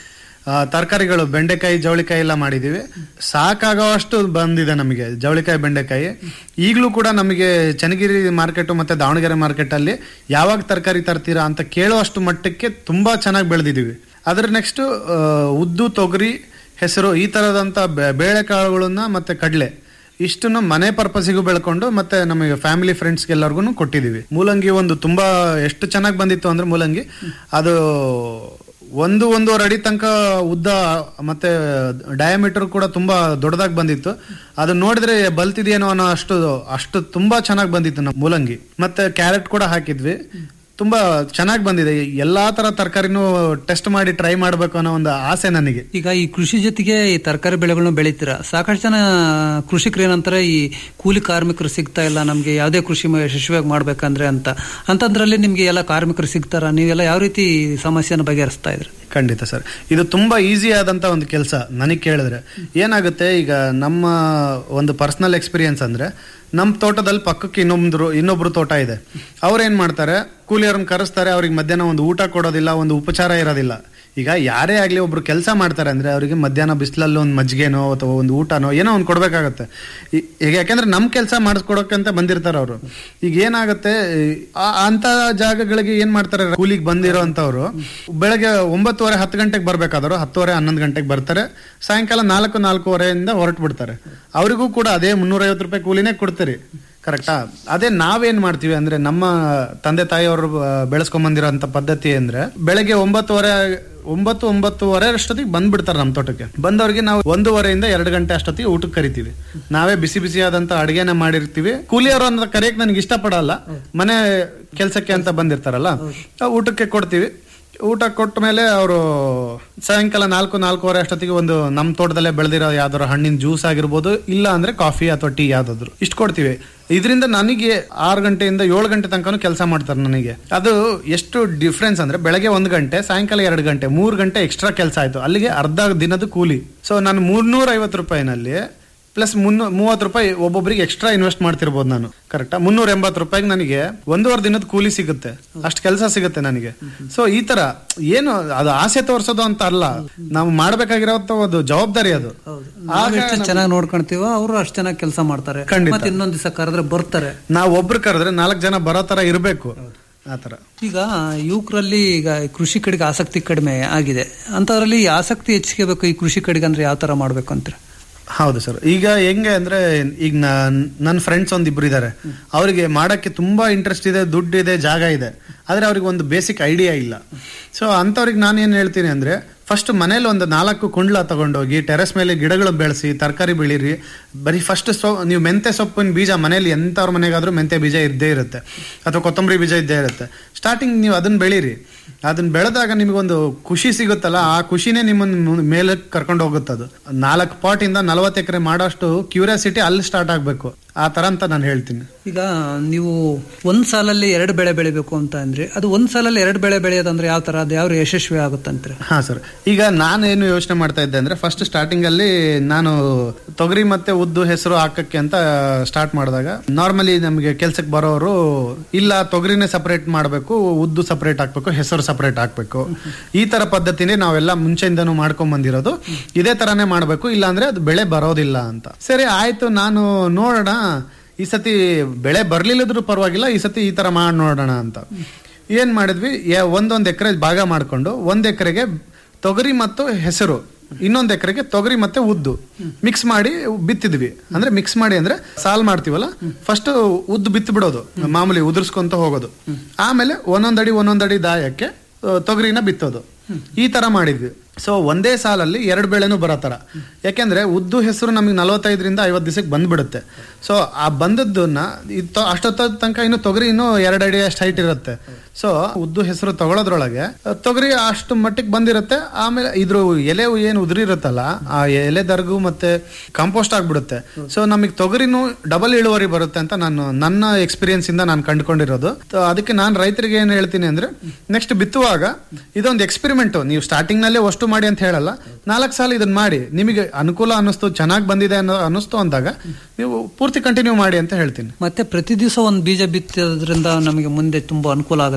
ತರಕಾರಿಗಳು ಬೆಂಡೆಕಾಯಿ ಜವಳಿಕಾಯಿ ಎಲ್ಲ ಮಾಡಿದೀವಿ ಸಾಕಾಗೋವಷ್ಟು ಬಂದಿದೆ ನಮಗೆ ಜವಳಿಕಾಯಿ ಬೆಂಡೆಕಾಯಿ ಈಗಲೂ ಕೂಡ ನಮಗೆ ಚನ್ನಗಿರಿ ಮಾರ್ಕೆಟ್ ಮತ್ತೆ ದಾವಣಗೆರೆ ಮಾರ್ಕೆಟ್ ಅಲ್ಲಿ ಯಾವಾಗ ತರಕಾರಿ ತರ್ತೀರಾ ಅಂತ ಕೇಳುವಷ್ಟು ಮಟ್ಟಕ್ಕೆ ತುಂಬಾ ಚೆನ್ನಾಗಿ ಬೆಳೆದಿದ್ದೀವಿ ಅದ್ರ ನೆಕ್ಸ್ಟ್ ಉದ್ದು ತೊಗರಿ ಹೆಸರು ಈ ತರದಂತ ಬೆ- ಬೇಳೆಕಾಳುಗಳನ್ನ ಮತ್ತೆ ಕಡಲೆ ಇಷ್ಟನ್ನು ಮನೆ ಪರ್ಪಸಿಗೂ ಬೆಳ್ಕೊಂಡು ಮತ್ತೆ ನಮಗೆ ಫ್ಯಾಮಿಲಿ ಫ್ರೆಂಡ್ಸ್ಗೆ ಎಲ್ಲರಿಗೂ ಕೊಟ್ಟಿದ್ದೀವಿ ಮೂಲಂಗಿ ಒಂದು ತುಂಬಾ ಎಷ್ಟು ಚೆನ್ನಾಗಿ ಬಂದಿತ್ತು ಅಂದ್ರೆ ಮೂಲಂಗಿ ಅದು ಒಂದು ಒಂದೂವರೆ ಅಡಿ ತನಕ ಉದ್ದ ಮತ್ತೆ ಡಯಾಮೀಟರ್ ಕೂಡ ತುಂಬಾ ದೊಡ್ಡದಾಗಿ ಬಂದಿತ್ತು ಅದು ನೋಡಿದ್ರೆ ಬಲ್ತಿದೇನೋ ಅನ್ನೋ ಅಷ್ಟು ಅಷ್ಟು ತುಂಬಾ ಚೆನ್ನಾಗಿ ಬಂದಿತ್ತು ನಮ್ಮ ಮೂಲಂಗಿ ಮತ್ತೆ ಕ್ಯಾರೆಟ್ ಕೂಡ ಹಾಕಿದ್ವಿ ತುಂಬಾ ಚೆನ್ನಾಗಿ ಬಂದಿದೆ ಎಲ್ಲಾ ತರ ತರಕಾರಿನೂ ಟೆಸ್ಟ್ ಮಾಡಿ ಟ್ರೈ ಮಾಡ್ಬೇಕು ಅನ್ನೋ ಒಂದು ಆಸೆ ನನಗೆ ಈಗ ಈ ಕೃಷಿ ಜೊತೆಗೆ ಈ ತರಕಾರಿ ಬೆಳೆಗಳನ್ನ ಬೆಳಿತೀರಾ ಸಾಕಷ್ಟು ಜನ ಕೃಷಿಕರು ಏನಂತಾರೆ ಈ ಕೂಲಿ ಕಾರ್ಮಿಕರು ಸಿಗ್ತಾ ಇಲ್ಲ ನಮ್ಗೆ ಯಾವುದೇ ಕೃಷಿ ಮ- ಯಶಸ್ವಿಯಾಗಿ ಮಾಡ್ಬೇಕಂದ್ರೆ ಅಂತ ಅಂತಂದ್ರಲ್ಲಿ ನಿಮ್ಗೆ ಎಲ್ಲ ಕಾರ್ಮಿಕರು ಸಿಗ್ತಾರ ನೀವೆಲ್ಲ ಯಾವ ರೀತಿ ಈ ಸಮಸ್ಯೆನ ಬಗೆಹರಿಸ್ತಾ ಇದ್ರಿ ಖಂಡಿತ ಸರ್ ಇದು ತುಂಬಾ ಈಸಿ ಆದಂತ ಒಂದು ಕೆಲಸ ನನಗೆ ಕೇಳಿದ್ರೆ ಏನಾಗುತ್ತೆ ಈಗ ನಮ್ಮ ಒಂದು ಪರ್ಸನಲ್ ಎಕ್ಸ್ಪೀರಿಯನ್ಸ್ ಅಂದ್ರೆ ನಮ್ಮ ತೋಟದಲ್ಲಿ ಪಕ್ಕಕ್ಕೆ ಇನ್ನೊಬ್ರು ಇನ್ನೊಬ್ರು ತೋಟ ಇದೆ ಅವ್ರೇನ್ ಮಾಡ್ತಾರೆ ಕೂಲಿಯವ್ರನ್ನ ಕರೆಸ್ತಾರೆ ಅವ್ರಿಗೆ ಮಧ್ಯಾಹ್ನ ಒಂದು ಊಟ ಕೊಡೋದಿಲ್ಲ ಒಂದು ಉಪಚಾರ ಇರೋದಿಲ್ಲ ಈಗ ಯಾರೇ ಆಗ್ಲಿ ಒಬ್ರು ಕೆಲಸ ಮಾಡ್ತಾರೆ ಅಂದ್ರೆ ಅವರಿಗೆ ಮಧ್ಯಾಹ್ನ ಬಿಸಿಲಲ್ಲಿ ಒಂದು ಮಜ್ಜಿಗೆನೋ ಅಥವಾ ಒಂದು ಊಟನೋ ಏನೋ ಒಂದು ಕೊಡ್ಬೇಕಾಗತ್ತೆ ಈ- ಈಗ ಯಾಕಂದ್ರೆ ನಮ್ ಕೆಲಸ ಮಾಡಿಸ್ಕೊಡೋಕಂತ ಬಂದಿರ್ತಾರೆ ಅವರು ಈಗ ಏನಾಗುತ್ತೆ ಆ- ಅಂತ ಜಾಗಗಳಿಗೆ ಏನ್ ಮಾಡ್ತಾರೆ ಕೂಲಿಗೆ ಬಂದಿರೋ ಅಂತವ್ರು ಬೆಳಗ್ಗೆ ಒಂಬತ್ತುವರೆ ಹತ್ತು ಗಂಟೆಗೆ ಬರ್ಬೇಕಾದ್ರು ಹತ್ತುವರೆ ಹನ್ನೊಂದು ಗಂಟೆಗೆ ಬರ್ತಾರೆ ಸಾಯಂಕಾಲ ನಾಲ್ಕು ನಾಲ್ಕೂವರೆಯಿಂದ ಹೊರಟು ಬಿಡ್ತಾರೆ ಅವರಿಗೂ ಕೂಡ ಅದೇ ಮುನ್ನೂರೈವತ್ತು ರೂಪಾಯಿ ಕೂಲಿನೇ ಕೊಡ್ತೀರಿ ಕರೆಕ್ಟಾ ಅದೇ ನಾವೇನ್ ಮಾಡ್ತೀವಿ ಅಂದ್ರೆ ನಮ್ಮ ತಂದೆ ತಾಯಿಯವರು ಬೆಳೆಸ್ಕೊಂಬಂದಿರೋಂಥ ಪದ್ಧತಿ ಅಂದ್ರೆ ಬೆಳಗ್ಗೆ ಒಂಬತ್ತುವರೆ ಒಂಬತ್ತು ಒಂಬತ್ತುವರೆ ಅಷ್ಟೊತ್ತಿಗೆ ಬಂದ್ಬಿಡ್ತಾರೆ ನಮ್ಮ ತೋಟಕ್ಕೆ ಬಂದವ್ರಿಗೆ ನಾವು ಒಂದೂವರೆಯಿಂದ ಎರಡು ಗಂಟೆ ಅಷ್ಟೊತ್ತಿಗೆ ಊಟಕ್ಕೆ ಕರಿತೀವಿ ನಾವೇ ಬಿಸಿ ಬಿಸಿಯಾದಂತ ಅಡಿಗೆನ ಮಾಡಿರ್ತೀವಿ ಕೂಲಿಯವರು ಅಂತ ಕರೆಯಕ್ ನನಗೆ ಇಷ್ಟಪಡಲ್ಲ ಮನೆ ಕೆಲಸಕ್ಕೆ ಅಂತ ಬಂದಿರ್ತಾರಲ್ಲ ಆ ಊಟಕ್ಕೆ ಕೊಡ್ತೀವಿ ಊಟ ಕೊಟ್ಟ ಮೇಲೆ ಅವರು ಸಾಯಂಕಾಲ ನಾಲ್ಕು ನಾಲ್ಕೂವರೆ ಅಷ್ಟೊತ್ತಿಗೆ ಒಂದು ನಮ್ಮ ತೋಟದಲ್ಲೇ ಬೆಳೆದಿರೋ ಯಾವ್ದಾದ್ರು ಹಣ್ಣಿನ ಜ್ಯೂಸ್ ಆಗಿರ್ಬೋದು ಇಲ್ಲ ಅಂದ್ರೆ ಕಾಫಿ ಅಥವಾ ಟೀ ಯಾವ್ದಾದ್ರು ಇಷ್ಟು ಕೊಡ್ತೀವಿ ಇದರಿಂದ ನನಗೆ ಆರು ಗಂಟೆಯಿಂದ ಏಳು ಗಂಟೆ ತನಕ ಕೆಲಸ ಮಾಡ್ತಾರೆ ನನಗೆ ಅದು ಎಷ್ಟು ಡಿಫ್ರೆನ್ಸ್ ಅಂದ್ರೆ ಬೆಳಗ್ಗೆ ಒಂದು ಗಂಟೆ ಸಾಯಂಕಾಲ ಎರಡು ಗಂಟೆ ಮೂರು ಗಂಟೆ ಎಕ್ಸ್ಟ್ರಾ ಕೆಲಸ ಆಯ್ತು ಅಲ್ಲಿಗೆ ಅರ್ಧ ದಿನದ ಕೂಲಿ ಸೊ ನಾನು ಮೂರ್ನೂರ ಐವತ್ತು ರೂಪಾಯಿನಲ್ಲಿ ಪ್ಲಸ್ ಮುನ್ನೂ ಮೂವತ್ತು ರೂಪಾಯಿ ಒಬ್ಬೊಬ್ಬರಿಗೆ ಎಕ್ಸ್ಟ್ರಾ ಇನ್ವೆಸ್ಟ್ ಮಾಡ್ತಿರ್ಬೋದು ನಾನು ಕರೆಕ್ಟಾ ಮುನ್ನೂರ ಎಂಬತ್ತು ರೂಪಾಯಿಗೆ ನನಗೆ ಒಂದೂವರೆ ದಿನದ ಕೂಲಿ ಸಿಗುತ್ತೆ ಅಷ್ಟು ಕೆಲಸ ಸಿಗುತ್ತೆ ನನಗೆ ಸೊ ಈ ತರ ಏನು ಅದು ಆಸೆ ತೋರಿಸೋದು ಅಂತ ಅಲ್ಲ ನಾವು ಮಾಡ್ಬೇಕಾಗಿರೋ ಒಂದು ಜವಾಬ್ದಾರಿ ಅದು ನಾವ್ ಎಷ್ಟು ಚೆನ್ನಾಗಿ ನೋಡ್ಕೊಂತೀವೋ ಅವರು ಅಷ್ಟು ಚೆನ್ನಾಗಿ ಕೆಲಸ ಮಾಡ್ತಾರೆ ಖಂಡಿತ. ಮತ್ತೆ ಇನ್ನೊಂದ್ ದಿವಸ ಕರೆದ್ರೆ ಬರ್ತಾರೆ ನಾವು ಒಬ್ರು ಕರೆದ್ರೆ ನಾಲ್ಕು ಜನ ಬರೋ ತರ ಇರಬೇಕು ಆತರ ಈಗ ಯುವಕರಲ್ಲಿ ಈಗ ಈ ಕಡೆಗೆ ಆಸಕ್ತಿ ಕಡಿಮೆ ಆಗಿದೆ ಅಂತದ್ರಲ್ಲಿ ಈ ಆಸಕ್ತಿ ಹೆಚ್ಚಿಗೆಬೇಕು ಈ ಕೃಷಿ ಕಡೆಗೆ ಅಂದ್ರೆ ಯಾವ ತರ ಮಾಡ್ಬೇಕು ಅಂತೀರ ಹೌದು ಸರ್ ಈಗ ಹೆಂಗೆ ಅಂದ್ರೆ ಈಗ ನನ್ನ ಫ್ರೆಂಡ್ಸ್ ಒಂದ್ ಇಬ್ರು ಇದಾರೆ ಅವರಿಗೆ ಮಾಡಕ್ಕೆ ತುಂಬಾ ಇಂಟ್ರೆಸ್ಟ್ ಇದೆ ದುಡ್ಡು ಇದೆ ಜಾಗ ಇದೆ ಆದ್ರೆ ಅವ್ರಿಗೆ ಒಂದು ಬೇಸಿಕ್ ಐಡಿಯಾ ಇಲ್ಲ ಸೊ ಅಂಥವ್ರಿಗೆ ನಾನು ಏನ್ ಹೇಳ್ತೀನಿ ಅಂದ್ರೆ ಫಸ್ಟ್ ಮನೇಲಿ ಒಂದು ನಾಲ್ಕು ಕುಂಡ್ಲ ತಗೊಂಡೋಗಿ ಟೆರೆಸ್ ಮೇಲೆ ಗಿಡಗಳು ಬೆಳೆಸಿ ತರಕಾರಿ ಬೆಳೀರಿ ಬರೀ ಫಸ್ಟ್ ಸೊ ನೀವು ಮೆಂತೆ ಸೊಪ್ಪಿನ ಬೀಜ ಮನೇಲಿ ಎಂಥವ್ರ ಮನೆಗಾದ್ರೂ ಮೆಂತೆ ಬೀಜ ಇದ್ದೇ ಇರುತ್ತೆ ಅಥವಾ ಕೊತ್ತಂಬರಿ ಬೀಜ ಇದ್ದೇ ಇರುತ್ತೆ ಸ್ಟಾರ್ಟಿಂಗ್ ನೀವು ಅದನ್ನ ಬೆಳೀರಿ ಅದನ್ನ ಬೆಳೆದಾಗ ನಿಮಗೊಂದು ಖುಷಿ ಸಿಗುತ್ತಲ್ಲ ಆ ಖುಷಿನೇ ನಿಮ್ಮನ್ನ ಮೇಲಕ್ಕೆ ಕರ್ಕೊಂಡು ಹೋಗುತ್ತೆ ಅದು ನಾಲ್ಕು ಪಾಟ್ ಇಂದ ನಲವತ್ತು ಎಕರೆ ಮಾಡೋಷ್ಟು ಕ್ಯೂರಿಯಾಸಿಟಿ ಅಲ್ಲಿ ಸ್ಟಾರ್ಟ್ ಆಗ್ಬೇಕು ಆ ತರ ಅಂತ ನಾನು ಹೇಳ್ತೀನಿ ಈಗ ನೀವು ಒಂದ್ ಸಾಲಲ್ಲಿ ಎರಡು ಬೆಳೆ ಬೆಳಿಬೇಕು ಅಂತ ಅಂದ್ರೆ ಅದು ಒಂದ್ ಸಾಲಲ್ಲಿ ಎರಡು ಬೆಳೆ ಬೆಳೆಯೋದಂದ್ರೆ ಯಾವ ತರ ಅದು ಯಾವ ಯಶಸ್ವಿ ಆಗುತ್ತಂತೀರ ಹಾ ಸರ್ ಈಗ ನಾನೇನು ಯೋಚನೆ ಮಾಡ್ತಾ ಇದ್ದೆ ಅಂದ್ರೆ ಫಸ್ಟ್ ಸ್ಟಾರ್ಟಿಂಗ್ ಅಲ್ಲಿ ನಾನು ತೊಗರಿ ಮತ್ತೆ ಉದ್ದು ಹೆಸರು ಹಾಕಕ್ಕೆ ಅಂತ ಸ್ಟಾರ್ಟ್ ಮಾಡಿದಾಗ ನಾರ್ಮಲಿ ನಮಗೆ ಕೆಲ್ಸಕ್ಕೆ ಬರೋರು ಇಲ್ಲ ತೊಗರಿನೇ ಸಪರೇಟ್ ಮಾಡಬೇಕು ಉದ್ದು ಸಪರೇಟ್ ಹಾಕ್ಬೇಕು ಹೆಸರು ಸಪರೇಟ್ ಹಾಕ್ಬೇಕು ಈ ತರ ಪದ್ಧತಿನೇ ನಾವೆಲ್ಲ ಮುಂಚೆಯಿಂದನೂ ಮಾಡ್ಕೊಂಡ್ ಬಂದಿರೋದು ಇದೇ ತರಾನೇ ಮಾಡಬೇಕು ಇಲ್ಲಾಂದ್ರೆ ಅದು ಬೆಳೆ ಬರೋದಿಲ್ಲ ಅಂತ ಸರಿ ಆಯ್ತು ನಾನು ನೋಡೋಣ ಈ ಸತಿ ಬೆಳೆ ಬರ್ಲಿಲ್ಲದ್ರೂ ಪರವಾಗಿಲ್ಲ ಈ ಸತಿ ಈ ತರ ಮಾಡಿ ನೋಡೋಣ ಅಂತ ಏನ್ ಮಾಡಿದ್ವಿ ಯ- ಒಂದೊಂದ್ ಎಕರೆ ಭಾಗ ಮಾಡ್ಕೊಂಡು ಒಂದ್ ಎಕರೆಗೆ ತೊಗರಿ ಮತ್ತು ಹೆಸರು ಇನ್ನೊಂದ್ ಎಕರೆಗೆ ತೊಗರಿ ಮತ್ತೆ ಉದ್ದು ಮಿಕ್ಸ್ ಮಾಡಿ ಬಿತ್ತಿದ್ವಿ ಅಂದ್ರೆ ಮಿಕ್ಸ್ ಮಾಡಿ ಅಂದ್ರೆ ಸಾಲ್ ಮಾಡ್ತೀವಲ್ಲ ಫಸ್ಟ್ ಉದ್ದು ಬಿತ್ತು ಬಿಡೋದು ಮಾಮೂಲಿ ಉದುರ್ಸ್ಕೊಂತ ಹೋಗೋದು ಆಮೇಲೆ ಒಂದೊಂದಡಿ ಒಂದೊಂದಡಿ ದಾಯಕ್ಕೆ ಆ, ತೊಗರಿನ ಬಿತ್ತೋದು ಈ ತರ ಮಾಡಿದ್ವಿ ಸೊ ಒಂದೇ ಸಾಲಲ್ಲಿ ಎರಡು ಬೆಳೆನೂ ಬರೋ ತರ ಯಾಕೆಂದ್ರೆ ಉದ್ದು ಹೆಸರು ನಮಗೆ ನಲವತ್ತೈದರಿಂದ ಐವತ್ತು ದಿವಸಕ್ಕೆ ಬಂದ್ಬಿಡುತ್ತೆ ಸೊ ಆ ಬಂದದ್ದನ್ನ ಇತ್ತು ಅಷ್ಟೊತ್ತ ತನಕ ಇನ್ನು ತೊಗರಿ ಇನ್ನೂ ಎರಡು ಅಡಿ ಅಷ್ಟು ಹೈಟ್ ಇರುತ್ತೆ ಸೊ ಉದ್ದು ಹೆಸರು ತಗೊಳ್ಳೋದ್ರೊಳಗೆ ಆ, ತೊಗರಿ ಅಷ್ಟು ಮಟ್ಟಿಗೆ ಬಂದಿರುತ್ತೆ ಆಮೇಲೆ ಇದ್ರ ಎಲೆ ಏನು ಉದುರಿರುತ್ತಲ್ಲ ಆ ಎಲೆ ದರ್ಗು ಮತ್ತೆ ಕಾಂಪೋಸ್ಟ್ ಆಗ್ಬಿಡುತ್ತೆ ಸೊ ನಮಗೆ ತೊಗರಿನೂ ಡಬಲ್ ಇಳುವರಿ ಬರುತ್ತೆ ಅಂತ ನಾನು ನನ್ನ ಎಕ್ಸ್ಪೀರಿಯನ್ಸ್ ಇಂದ ನಾನು ಕಂಡುಕೊಂಡಿರೋದು So, ಅದಕ್ಕೆ ನಾನು ರೈತರಿಗೆ ಏನ್ ಹೇಳ್ತೀನಿ ಅಂದ್ರೆ ನೆಕ್ಸ್ಟ್ ಬಿತ್ತುವಾಗ ಇದೊಂದು ಎಕ್ಸ್ಪೆರಿಮೆಂಟ್ ನೀವು ಸ್ಟಾರ್ಟಿಂಗ್ ನಲ್ಲೇ ಅಷ್ಟು ಮಾಡಿ ಅಂತ ಹೇಳಲ್ಲ ನಾಲ್ಕು ಸಾಲ ಇದನ್ನ ಮಾಡಿ ನಿಮಗೆ ಅನುಕೂಲ ಅನ್ನಿಸ್ತು ಚೆನ್ನಾಗಿ ಬಂದಿದೆ ಅನ್ನೋ ಅನ್ನಿಸ್ತು ಅಂದಾಗ ನೀವು ಪೂರ್ತಿ ಕಂಟಿನ್ಯೂ ಮಾಡಿ ಅಂತ ಹೇಳ್ತೀನಿ ಮತ್ತೆ ಪ್ರತಿ ದಿವಸ ಒಂದು ಬೀಜ ಬಿತ್ತೋದ್ರಿಂದ ನಮಗೆ ಮುಂದೆ ತುಂಬಾ ಅನುಕೂಲ ಆಗುತ್ತೆ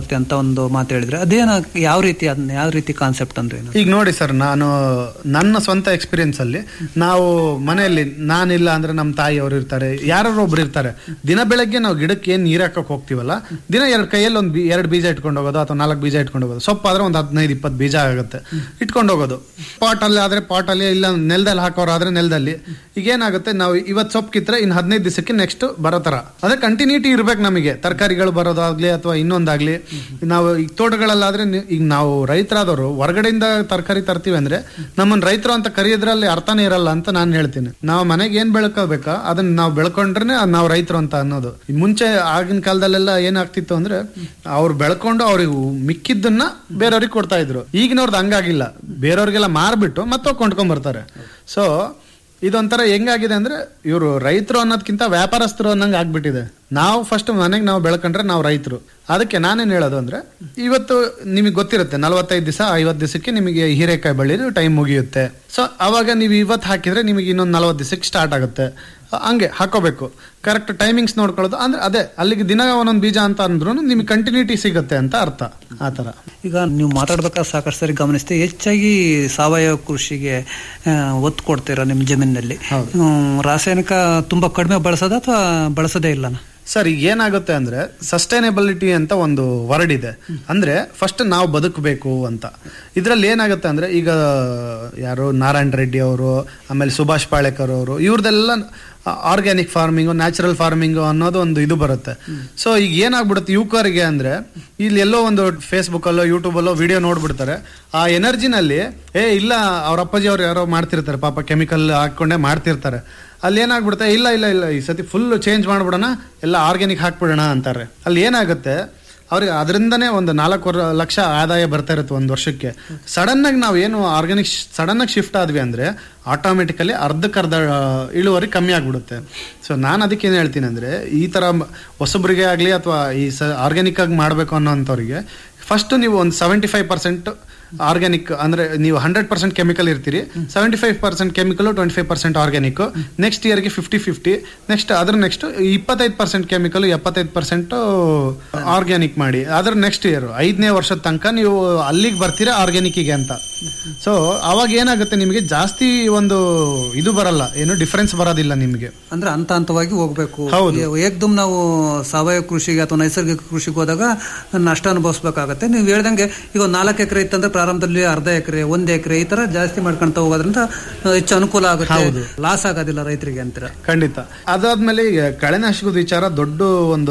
ಆಗುತ್ತೆ ಅಂತ ಒಂದು ಮಾತು ಹೇಳಿದ್ರೆ ಅದೇನ ಯಾವ ರೀತಿ ಅದನ್ನ ಯಾವ ರೀತಿ ಕಾನ್ಸೆಪ್ಟ್ ಅಂದ್ರೆ ಏನು? ಈಗ ನೋಡಿ ಸರ್ ನಾನು ನನ್ನ ಸ್ವಂತ ಎಕ್ಸ್ಪೀರಿಯನ್ಸ್ ಅಲ್ಲಿ ನಾವು ಮನೆಯಲ್ಲಿ ನಾನಿಲ್ಲ ಅಂದ್ರೆ ನಮ್ಮ ತಾಯಿಯವರು ಇರ್ತಾರೆ ಯಾರು ಒಬ್ರು ಇರ್ತಾರೆ ದಿನ ಬೆಳಗ್ಗೆ ನಾವು ಗಿಡಕ್ಕೆ ಏನ್ ನೀರ್ ಹಾಕಕ್ ಹೋಗ್ತೀವಲ್ಲ ದಿನ ಎರಡು ಕೈಯಲ್ಲಿ ಒಂದು ಎರಡು ಬೀಜ ಇಟ್ಕೊಂಡು ಹೋಗೋದು ಅಥವಾ ನಾಲ್ಕು ಬೀಜ ಇಟ್ಕೊಂಡು ಹೋಗೋದು ಸೊಪ್ಪು ಆದ್ರೆ ಒಂದು ಹದಿನೈದು ಇಪ್ಪತ್ತು ಬೀಜ ಆಗುತ್ತೆ ಇಟ್ಕೊಂಡು ಹೋಗೋದು ಪಾಟ್ ಅಲ್ಲಿ ಆದ್ರೆ ಪಾಟ್ ಅಲ್ಲಿ ಇಲ್ಲ ನೆಲದಲ್ಲಿ ಹಾಕೋರು ಆದ್ರೆ ನೆಲದಲ್ಲಿ ಈಗ ಏನಾಗುತ್ತೆ ನಾವು ಇವತ್ತು ಸೊಪ್ಪು ಕಿತ್ರೆ ಇನ್ನು ಹದಿನೈದು ದಿವಸಕ್ಕೆ ನೆಕ್ಸ್ಟ್ ಬರೋ ತರ ಅದೇ ಕಂಟಿನ್ಯೂಟಿ ಇರ್ಬೇಕು ನಮಗೆ ತರಕಾರಿಗಳು ಬರೋದಾಗ್ಲಿ ಅಥವಾ ಇನ್ನೊಂದಾಗ್ಲಿ ನಾವು ಈಗ ತೋಟಗಳಲ್ಲಾದ್ರೆ ನಿ- ಈಗ ನಾವು ರೈತರಾದವರು ಹೊರಗಡೆಯಿಂದ ತರಕಾರಿ ತರ್ತೀವಿ ಅಂದ್ರೆ ನಮ್ಮನ್ನ ರೈತರು ಅಂತ ಕರೆಯೋದ್ರಲ್ಲಿ ಅರ್ಥನೇ ಇರಲ್ಲ ಅಂತ ನಾನು ಹೇಳ್ತೀನಿ ನಾವು ಮನೆಗೆ ಏನ್ ಬೆಳ್ಕೋಬೇಕಾ ಅದನ್ನ ನಾವು ಬೆಳ್ಕೊಂಡ್ರೆ ನಾವು ರೈತರು ಅಂತ ಅನ್ನೋದು ಈ ಮುಂಚೆ ಆಗಿನ ಕಾಲದಲ್ಲೆಲ್ಲ ಏನಾಗ್ತಿತ್ತು ಅಂದ್ರೆ ಅವ್ರು ಬೆಳ್ಕೊಂಡು ಅವ್ರಿಗೆ ಮಿಕ್ಕಿದ್ದನ್ನ ಬೇರೆಯವ್ರಿಗೆ ಕೊಡ್ತಾ ಇದ್ರು ಈಗಿನವ್ರದ್ದು ಹಂಗಾಗಿಲ್ಲ ಬೇರೆಯವ್ರಿಗೆಲ್ಲ ಮಾರ್ಬಿಟ್ಟು ಮತ್ತೆ ಕೊಂಡ್ಕೊಂಡ್ ಬರ್ತಾರೆ ಸೊ ಇದೊಂಥರ ಹೆಂಗಾಗಿದೆ ಅಂದ್ರೆ ಇವರು ರೈತರು ಅನ್ನೋದಕ್ಕಿಂತ ವ್ಯಾಪಾರಸ್ಥರು ಅನ್ನಂಗೆ ಆಗ್ಬಿಟ್ಟಿದೆ ನಾವು ಫಸ್ಟ್ ಮನೆಗೆ ನಾವು ಬೆಳ್ಕೊಂಡ್ರೆ ನಾವು ರೈತರು ಅದಕ್ಕೆ ನಾನೇನು ಹೇಳೋದು ಅಂದ್ರೆ ಇವತ್ತು ನಿಮಗೆ ಗೊತ್ತಿರುತ್ತೆ ನಲವತ್ತೈದು ದಿವಸ ಐವತ್ತು ದಿವಸಕ್ಕೆ ನಿಮಗೆ ಹೀರೆಕಾಯಿ ಬಳ್ಳಿದು ಟೈಮ್ ಮುಗಿಯುತ್ತೆ ಸೊ ಅವಾಗ ನೀವು ಇವತ್ತು ಹಾಕಿದ್ರೆ ನಿಮಗೆ ಇನ್ನೊಂದು ನಲವತ್ತು ದಿವಸಕ್ಕೆ ಸ್ಟಾರ್ಟ್ ಆಗುತ್ತೆ ಹಂಗೆ ಹಾಕೋಬೇಕು ಕರೆಕ್ಟ್ ಟೈಮಿಂಗ್ಸ್ ನೋಡ್ಕೊಳ್ಳೋದು ಅಂದ್ರೆ ಅದೇ ಅಲ್ಲಿಗೆ ದಿನ ಒಂದೊಂದು ಬೀಜ ಅಂತ ಅಂದ್ರೂ ನಿಮಗೆ ಕಂಟಿನ್ಯೂಟಿ ಸಿಗುತ್ತೆ ಅಂತ ಅರ್ಥ ಆ ಥರ ಈಗ ನೀವು ಮಾತಾಡ್ಬೇಕಾದ್ರೆ ಸಾಕಷ್ಟು ಸರಿ ಗಮನಿಸ್ತೆ ಹೆಚ್ಚಾಗಿ ಸಾವಯವ ಕೃಷಿಗೆ ಆ, ಒತ್ತು ಕೊಡ್ತೀರಾ ನಿಮ್ಮ ಜಮೀನಿನಲ್ಲಿ ಹ್ಮ್, ರಾಸಾಯನಿಕ ತುಂಬಾ ಕಡಿಮೆ ಬಳಸೋದ ಅಥವಾ ಬಳಸೋದೇ ಇಲ್ಲನ ಸರ್ ಈಗ ಏನಾಗುತ್ತೆ ಅಂದ್ರೆ ಸಸ್ಟೈನೇಬಿಲಿಟಿ ಅಂತ ಒಂದು ವರ್ಡ್ ಇದೆ ಅಂದ್ರೆ ಫಸ್ಟ್ ನಾವು ಬದುಕಬೇಕು ಅಂತ ಇದ್ರಲ್ಲಿ ಏನಾಗುತ್ತೆ ಅಂದ್ರೆ ಈಗ ಯಾರು ನಾರಾಯಣ ರೆಡ್ಡಿ ಅವರು ಆಮೇಲೆ ಸುಭಾಷ್ ಪಾಳೇಕರ್ ಅವರು ಇವ್ರದೆಲ್ಲ ಆರ್ಗ್ಯಾನಿಕ್ ಫಾರ್ಮಿಂಗು ನ್ಯಾಚುರಲ್ ಫಾರ್ಮಿಂಗು ಅನ್ನೋದು ಒಂದು ಇದು ಬರುತ್ತೆ ಸೊ ಈಗ ಏನಾಗ್ಬಿಡುತ್ತೆ ಯುವಕರಿಗೆ ಅಂದ್ರೆ ಇಲ್ಲಿ ಎಲ್ಲೋ ಒಂದು ಫೇಸ್ಬುಕ್ ಅಲ್ಲೋ ಯೂಟ್ಯೂಬ್ ಅಲ್ಲೋ ವಿಡಿಯೋ ನೋಡ್ಬಿಡ್ತಾರೆ ಆ ಎನರ್ಜಿನಲ್ಲಿ ಏ ಇಲ್ಲ ಅವ್ರ ಅಪ್ಪಾಜಿ ಅವ್ರು ಯಾರೋ ಮಾಡ್ತಿರ್ತಾರೆ ಪಾಪ ಕೆಮಿಕಲ್ ಹಾಕೊಂಡೇ ಮಾಡ್ತಿರ್ತಾರೆ ಅಲ್ಲಿ ಏನಾಗ್ಬಿಡುತ್ತೆ ಇಲ್ಲ ಇಲ್ಲ ಇಲ್ಲ ಈ ಸತಿ ಫುಲ್ ಚೇಂಜ್ ಮಾಡ್ಬಿಡೋಣ ಎಲ್ಲ ಆರ್ಗ್ಯಾನಿಕ್ ಹಾಕ್ಬಿಡೋಣ ಅಂತಾರೆ ಅಲ್ಲಿ ಏನಾಗುತ್ತೆ ಅವ್ರಿಗೆ ಅದರಿಂದನೇ ಒಂದು ನಾಲ್ಕು ವರ್- ಲಕ್ಷ ಆದಾಯ ಬರ್ತಾ ಇರುತ್ತೆ ಒಂದು ವರ್ಷಕ್ಕೆ ಸಡನ್ ಆಗಿ ನಾವು ಏನು ಆರ್ಗ್ಯಾನಿಕ್ ಸಡನ್ ಆಗಿ ಶಿಫ್ಟ್ ಆದ್ವಿ ಅಂದ್ರೆ ಆಟೋಮೆಟಿಕಲಿ ಅರ್ಧಕ್ಕರ್ಧ ಆ, ಇಳುವರಿ ಕಮ್ಮಿ ಆಗ್ಬಿಡುತ್ತೆ ಸೊ ನಾನು ಅದಕ್ಕೆ ಏನು ಹೇಳ್ತೀನಿ ಅಂದ್ರೆ ಈ ತರ ಮ- ಹೊಸಬ್ರಿಗೆ ಆಗಲಿ ಅಥವಾ ಈ ಸ ಆರ್ಗ್ಯಾನಿಕ್ ಆಗಿ ಮಾಡಬೇಕು ಅನ್ನೋಂಥವ್ರಿಗೆ ಫಸ್ಟ್ ನೀವು ಒಂದು ಸೆವೆಂಟಿ ಫೈವ್ ಪರ್ಸೆಂಟ್ ಆರ್ಗ್ಯಾನಿಕ್ ಅಂದ್ರೆ ನೀವು ಹಂಡ್ರೆಡ್ ಪರ್ಸೆಂಟ್ ಕೆಮಿಕಲ್ ಇರ್ತೀರಿ seventy five percent chemical twenty five percent organic next ಇಯರ್ಗೆ ಫಿಫ್ಟಿ ಫಿಫ್ಟಿ ನೆಕ್ಸ್ಟ್ ಅದ್ರ ನೆಕ್ಸ್ಟ್ ಇಪ್ಪತ್ತೈದು ಪರ್ಸೆಂಟ್ ಕೆಮಿಕಲ್ ಎಪ್ಪತ್ತೈದು ಪರ್ಸೆಂಟ್ ಆರ್ಗ್ಯಾನಿಕ್ ಮಾಡಿ ಅದ್ರ ನೆಕ್ಸ್ಟ್ ಇಯರ್ ಐದನೇ ವರ್ಷದ ತನಕ ನೀವು ಅಲ್ಲಿಗೆ ಬರ್ತೀರಾ ಆರ್ಗ್ಯಾನಿಕ್ಗೆ ಅಂತ ಸೊ ಅವಾಗ ಏನಾಗುತ್ತೆ ನಿಮಗೆ ಜಾಸ್ತಿ ಒಂದು ಇದು ಬರಲ್ಲ ಏನು ಡಿಫರೆನ್ಸ್ ಬರೋದಿಲ್ಲ ನಿಮಗೆ ಅಂದ್ರೆ ಹಂತ ಹಂತವಾಗಿ ಹೋಗ್ಬೇಕು ಹೌದು. ಏ- ಏಕ್ದಮ್ ನಾವು ಸಾವಯವ ಕೃಷಿಗೆ ಅಥವಾ ನೈಸರ್ಗಿಕ ಕೃಷಿಗೆ ಹೋದಾಗ ನಷ್ಟ ಅನುಭವಿಸ್ಬೇಕಾಗತ್ತೆ ನೀವು ಹೇಳ್ದಂಗೆ ಈಗ ಒಂದು ನಾಲ್ಕು ಎಕರೆ ಇತ್ತಂದ್ರೆ ಪ್ರಾರಂಭದಲ್ಲಿ ಅರ್ಧ ಎಕರೆ ಒಂದ್ ಎಕರೆ ಈ ತರ ಜಾಸ್ತಿ ಮಾಡ್ಕೊಂತ ಹೋಗೋದ್ರಿಂದ ಆ, ಹೆಚ್ಚು ಅನುಕೂಲ ಆಗುತ್ತೆ ಲಾಸ್ ಆಗೋದಿಲ್ಲ ರೈತರಿಗೆ ಅಂತೀರ ಖಂಡಿತ ಅದಾದ್ಮೇಲೆ ಈಗ ಕಳೆನಾಶಕದ ವಿಚಾರ ದೊಡ್ಡ ಒಂದು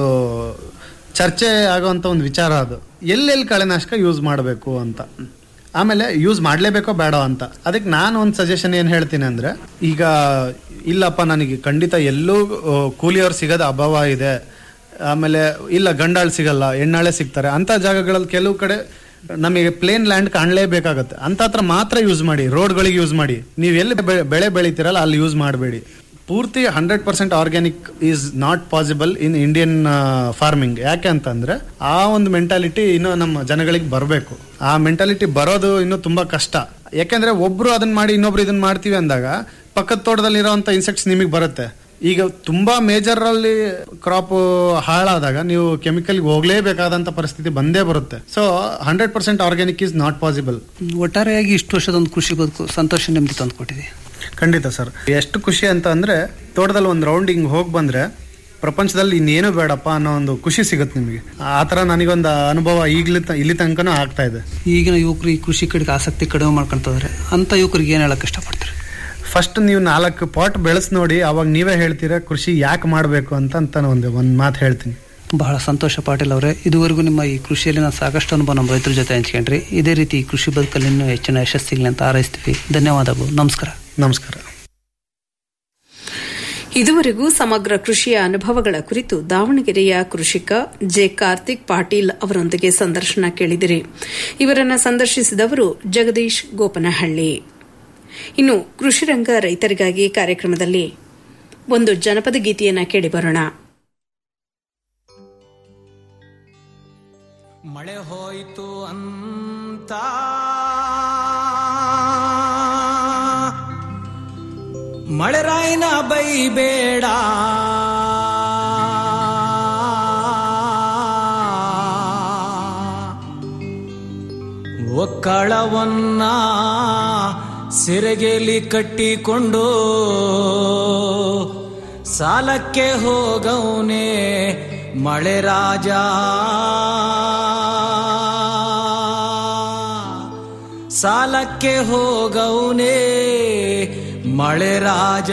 ಚರ್ಚೆ ಆಗುವಂತ ಒಂದು ವಿಚಾರ ಅದು ಎಲ್ಲೆಲ್ಲಿ ಕಳೆನಾಶಕ ಯೂಸ್ ಮಾಡಬೇಕು ಅಂತ ಆಮೇಲೆ ಯೂಸ್ ಮಾಡಲೇಬೇಕೋ ಬೇಡ ಅಂತ ಅದಕ್ಕೆ ನಾನು ಒಂದು ಸಜೆಷನ್ ಏನು ಹೇಳ್ತೀನಿ ಅಂದ್ರೆ ಈಗ ಇಲ್ಲಪ್ಪ ನನಗೆ ಖಂಡಿತ ಎಲ್ಲೂ ಆ, ಕೂಲಿಯವ್ರು ಸಿಗೋದು ಅಭಾವ ಇದೆ ಆಮೇಲೆ ಇಲ್ಲ ಗಂಡಾಳು ಸಿಗಲ್ಲ ಹೆಣ್ಣಾಳೆ ಸಿಗ್ತಾರೆ ಅಂತ ಜಾಗಗಳಲ್ಲಿ ಕೆಲವು ಕಡೆ ನಮಗೆ ಪ್ಲೇನ್ ಲ್ಯಾಂಡ್ ಕಾಣಲೇಬೇಕಾಗತ್ತೆ ಅಂತ ಹತ್ರ ಮಾತ್ರ ಯೂಸ್ ಮಾಡಿ ರೋಡ್ಗಳಿಗೆ ಯೂಸ್ ಮಾಡಿ ನೀವು ಎಲ್ಲಿ ಬೆ- ಬೆಳೆ ಬೆಳಿತೀರಲ್ಲ ಅಲ್ಲಿ ಯೂಸ್ ಮಾಡಬೇಡಿ ಪೂರ್ತಿ hundred percent organic is not possible in Indian farming ಯಾಕೆ ಅಂತಂದ್ರೆ ಆ ಒಂದು ಮೆಂಟಾಲಿಟಿ ಇನ್ನು ನಮ್ಮ ಜನಗಳಿಗೆ ಬರಬೇಕು ಆ ಮೆಂಟಾಲಿಟಿ ಬರೋದು ಇನ್ನು ತುಂಬಾ ಕಷ್ಟ ಯಾಕೆಂದ್ರೆ ಒಬ್ರು ಅದನ್ನ ಮಾಡಿ ಇನ್ನೊಬ್ರು ಇದನ್ನ ಮಾಡ್ತೀವಿ ಅಂದಾಗ ಪಕ್ಕದ ತೋಟದಲ್ಲಿ ಇರೋಂಥ ಇನ್ಸೆಕ್ಟ್ಸ್ ನಿಮಗೆ ಬರುತ್ತೆ ಈಗ ತುಂಬಾ ಮೇಜರ್ ಅಲ್ಲಿ ಕ್ರಾಪ್ ಹಾಳಾದಾಗ ನೀವು ಕೆಮಿಕಲ್ಗೆ ಹೋಗ್ಲೇಬೇಕಾದಂತ ಪರಿಸ್ಥಿತಿ ಬಂದೇ ಬರುತ್ತೆ so hundred percent organic is not possible ಒಟ್ಟಾರೆಯಾಗಿ ಇಷ್ಟು ವರ್ಷದ ಒಂದು ಕೃಷಿ ಬದುಕು ಸಂತೋಷ ನೆಮ್ಮದಿ ತಂದುಕೊಟ್ಟಿದೆ ಖಂಡಿತ ಸರ್ ಎಷ್ಟು ಖುಷಿ ಅಂತ ಅಂದ್ರೆ ತೋಟದಲ್ಲಿ ಒಂದು ರೌಂಡ್ ಹಿಂಗ್ ಹೋಗಿ ಬಂದ್ರೆ ಪ್ರಪಂಚದಲ್ಲಿ ಇನ್ನೇನು ಬೇಡಪ್ಪ ಅನ್ನೋ ಒಂದು ಖುಷಿ ಸಿಗುತ್ತೆ ನಿಮಗೆ ಆ ತರ ನನಗೊಂದು ಅನುಭವ ಈಗ್ಲಿ ತ- ಇಲ್ಲಿ ತನಕನೂ ಆಗ್ತಾ ಇದೆ ಈಗಿನ ಯುವಕರು ಈ ಕೃಷಿ ಕಡೆಗೆ ಆಸಕ್ತಿ ಕಡಿಮೆ ಮಾಡ್ಕೊಂತಂದ್ರೆ ಅಂತ ಯುವಕರಿಗೆ ಏನ್ ಹೇಳಕ್ ಇಷ್ಟಪಡ್ತಾರೆ ಫಸ್ಟ್ ನೀವು ನಾಲ್ಕು ಪಾಟ್ ಬೆಳೆಸ್ ನೋಡಿ ಅವಾಗ ನೀವೇ ಹೇಳ್ತೀರಾ ಕೃಷಿ ಯಾಕೆ ಮಾಡಬೇಕು ಅಂತ ಅಂತ ಒಂದು ಒಂದು ಮಾತು ಹೇಳ್ತೀನಿ ಬಹಳ ಸಂತೋಷ ಪಾಟೀಲ್ ಅವರೇ ಇದುವರೆಗೂ ನಿಮ್ಮ ಈ ಕೃಷಿಯಲ್ಲಿ ನಾನು ಸಾಕಷ್ಟು ಅನುಭವ ನಮ್ಮ ರೈತರ ಜೊತೆ ಹಂಚ್ಕೊಂಡ್ರಿ ಇದೇ ರೀತಿ ಈ ಕೃಷಿ ಬದುಕಲ್ಲಿ ಇನ್ನೂ ಹೆಚ್ಚಿನ ಯಶಸ್ಸಿಗ್ಲಿ ಅಂತ ಹಾರೈಸ್ತೀವಿ ಧನ್ಯವಾದಗಳು ನಮಸ್ಕಾರ ನಮಸ್ಕಾರ ಇದುವರೆಗೂ ಸಮಗ್ರ ಕೃಷಿಯ ಅನುಭವಗಳ ಕುರಿತು ದಾವಣಗೆರೆಯ ಕೃಷಿಕ ಜೆ ಕಾರ್ತಿಕ್ ಪಾಟೀಲ್ ಅವರೊಂದಿಗೆ ಸಂದರ್ಶನ ಕೇಳಿದಿರಿ ಇವರನ್ನ ಸಂದರ್ಶಿಸಿದವರು ಜಗದೀಶ್ ಗೋಪನಹಳ್ಳಿ ಇನ್ನು ಕೃಷಿರಂಗ ರೈತರಿಗಾಗಿ ಕಾರ್ಯಕ್ರಮದಲ್ಲಿ ಒಂದು ಜನಪದ ಗೀತೆಯನ್ನ ಕೇಳಿಬರೋಣ ಮಳೆ ಹೋಯ್ತು ಅಂತ ಮಳೆರಾಯನ ಬೈಬೇಡ ಒಕ್ಕಳವನ್ನ ಸಿರಗೆಲಿ ಕಟ್ಟಿಕೊಂಡು ಸಾಲಕ್ಕೆ ಹೋಗವನೆ ಮಳೆ ರಾಜ ಸಾಲಕ್ಕೆ ಹೋಗವನೆ ಮಳೆ ರಾಜ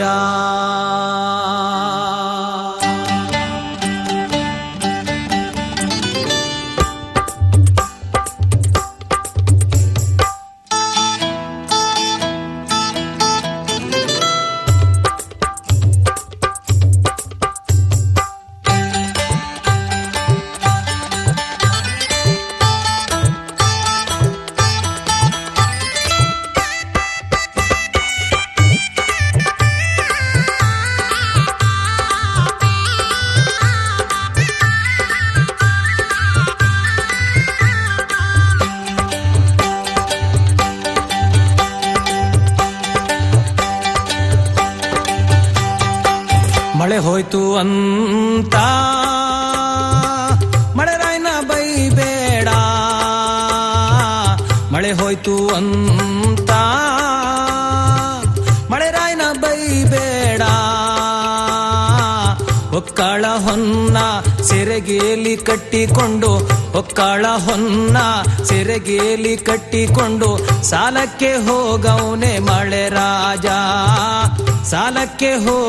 ಮಳೆ ಹೋಯ್ತು ಅಂತ ಮಳೆ ರಾಯ್ನ ಬೈಬೇಡ ಮಳೆ ಹೋಯ್ತು ಅಂತ ಮಳೆ ರಾಯ್ನ ಬೈಬೇಡ ಒಕ್ಕಳ ಹೊನ್ನ ಸೆರೆಗೇಲಿ ಕಟ್ಟಿಕೊಂಡು ಒಕ್ಕಳ ಹೊನ್ನ ಸೆರೆಗೇಲಿ ಕಟ್ಟಿಕೊಂಡು ಸಾಲಕ್ಕೆ ಹೋಗವನೆ ಮಳೆ ರಾಜ ಸಾಲಕ್ಕೆ ಹೋ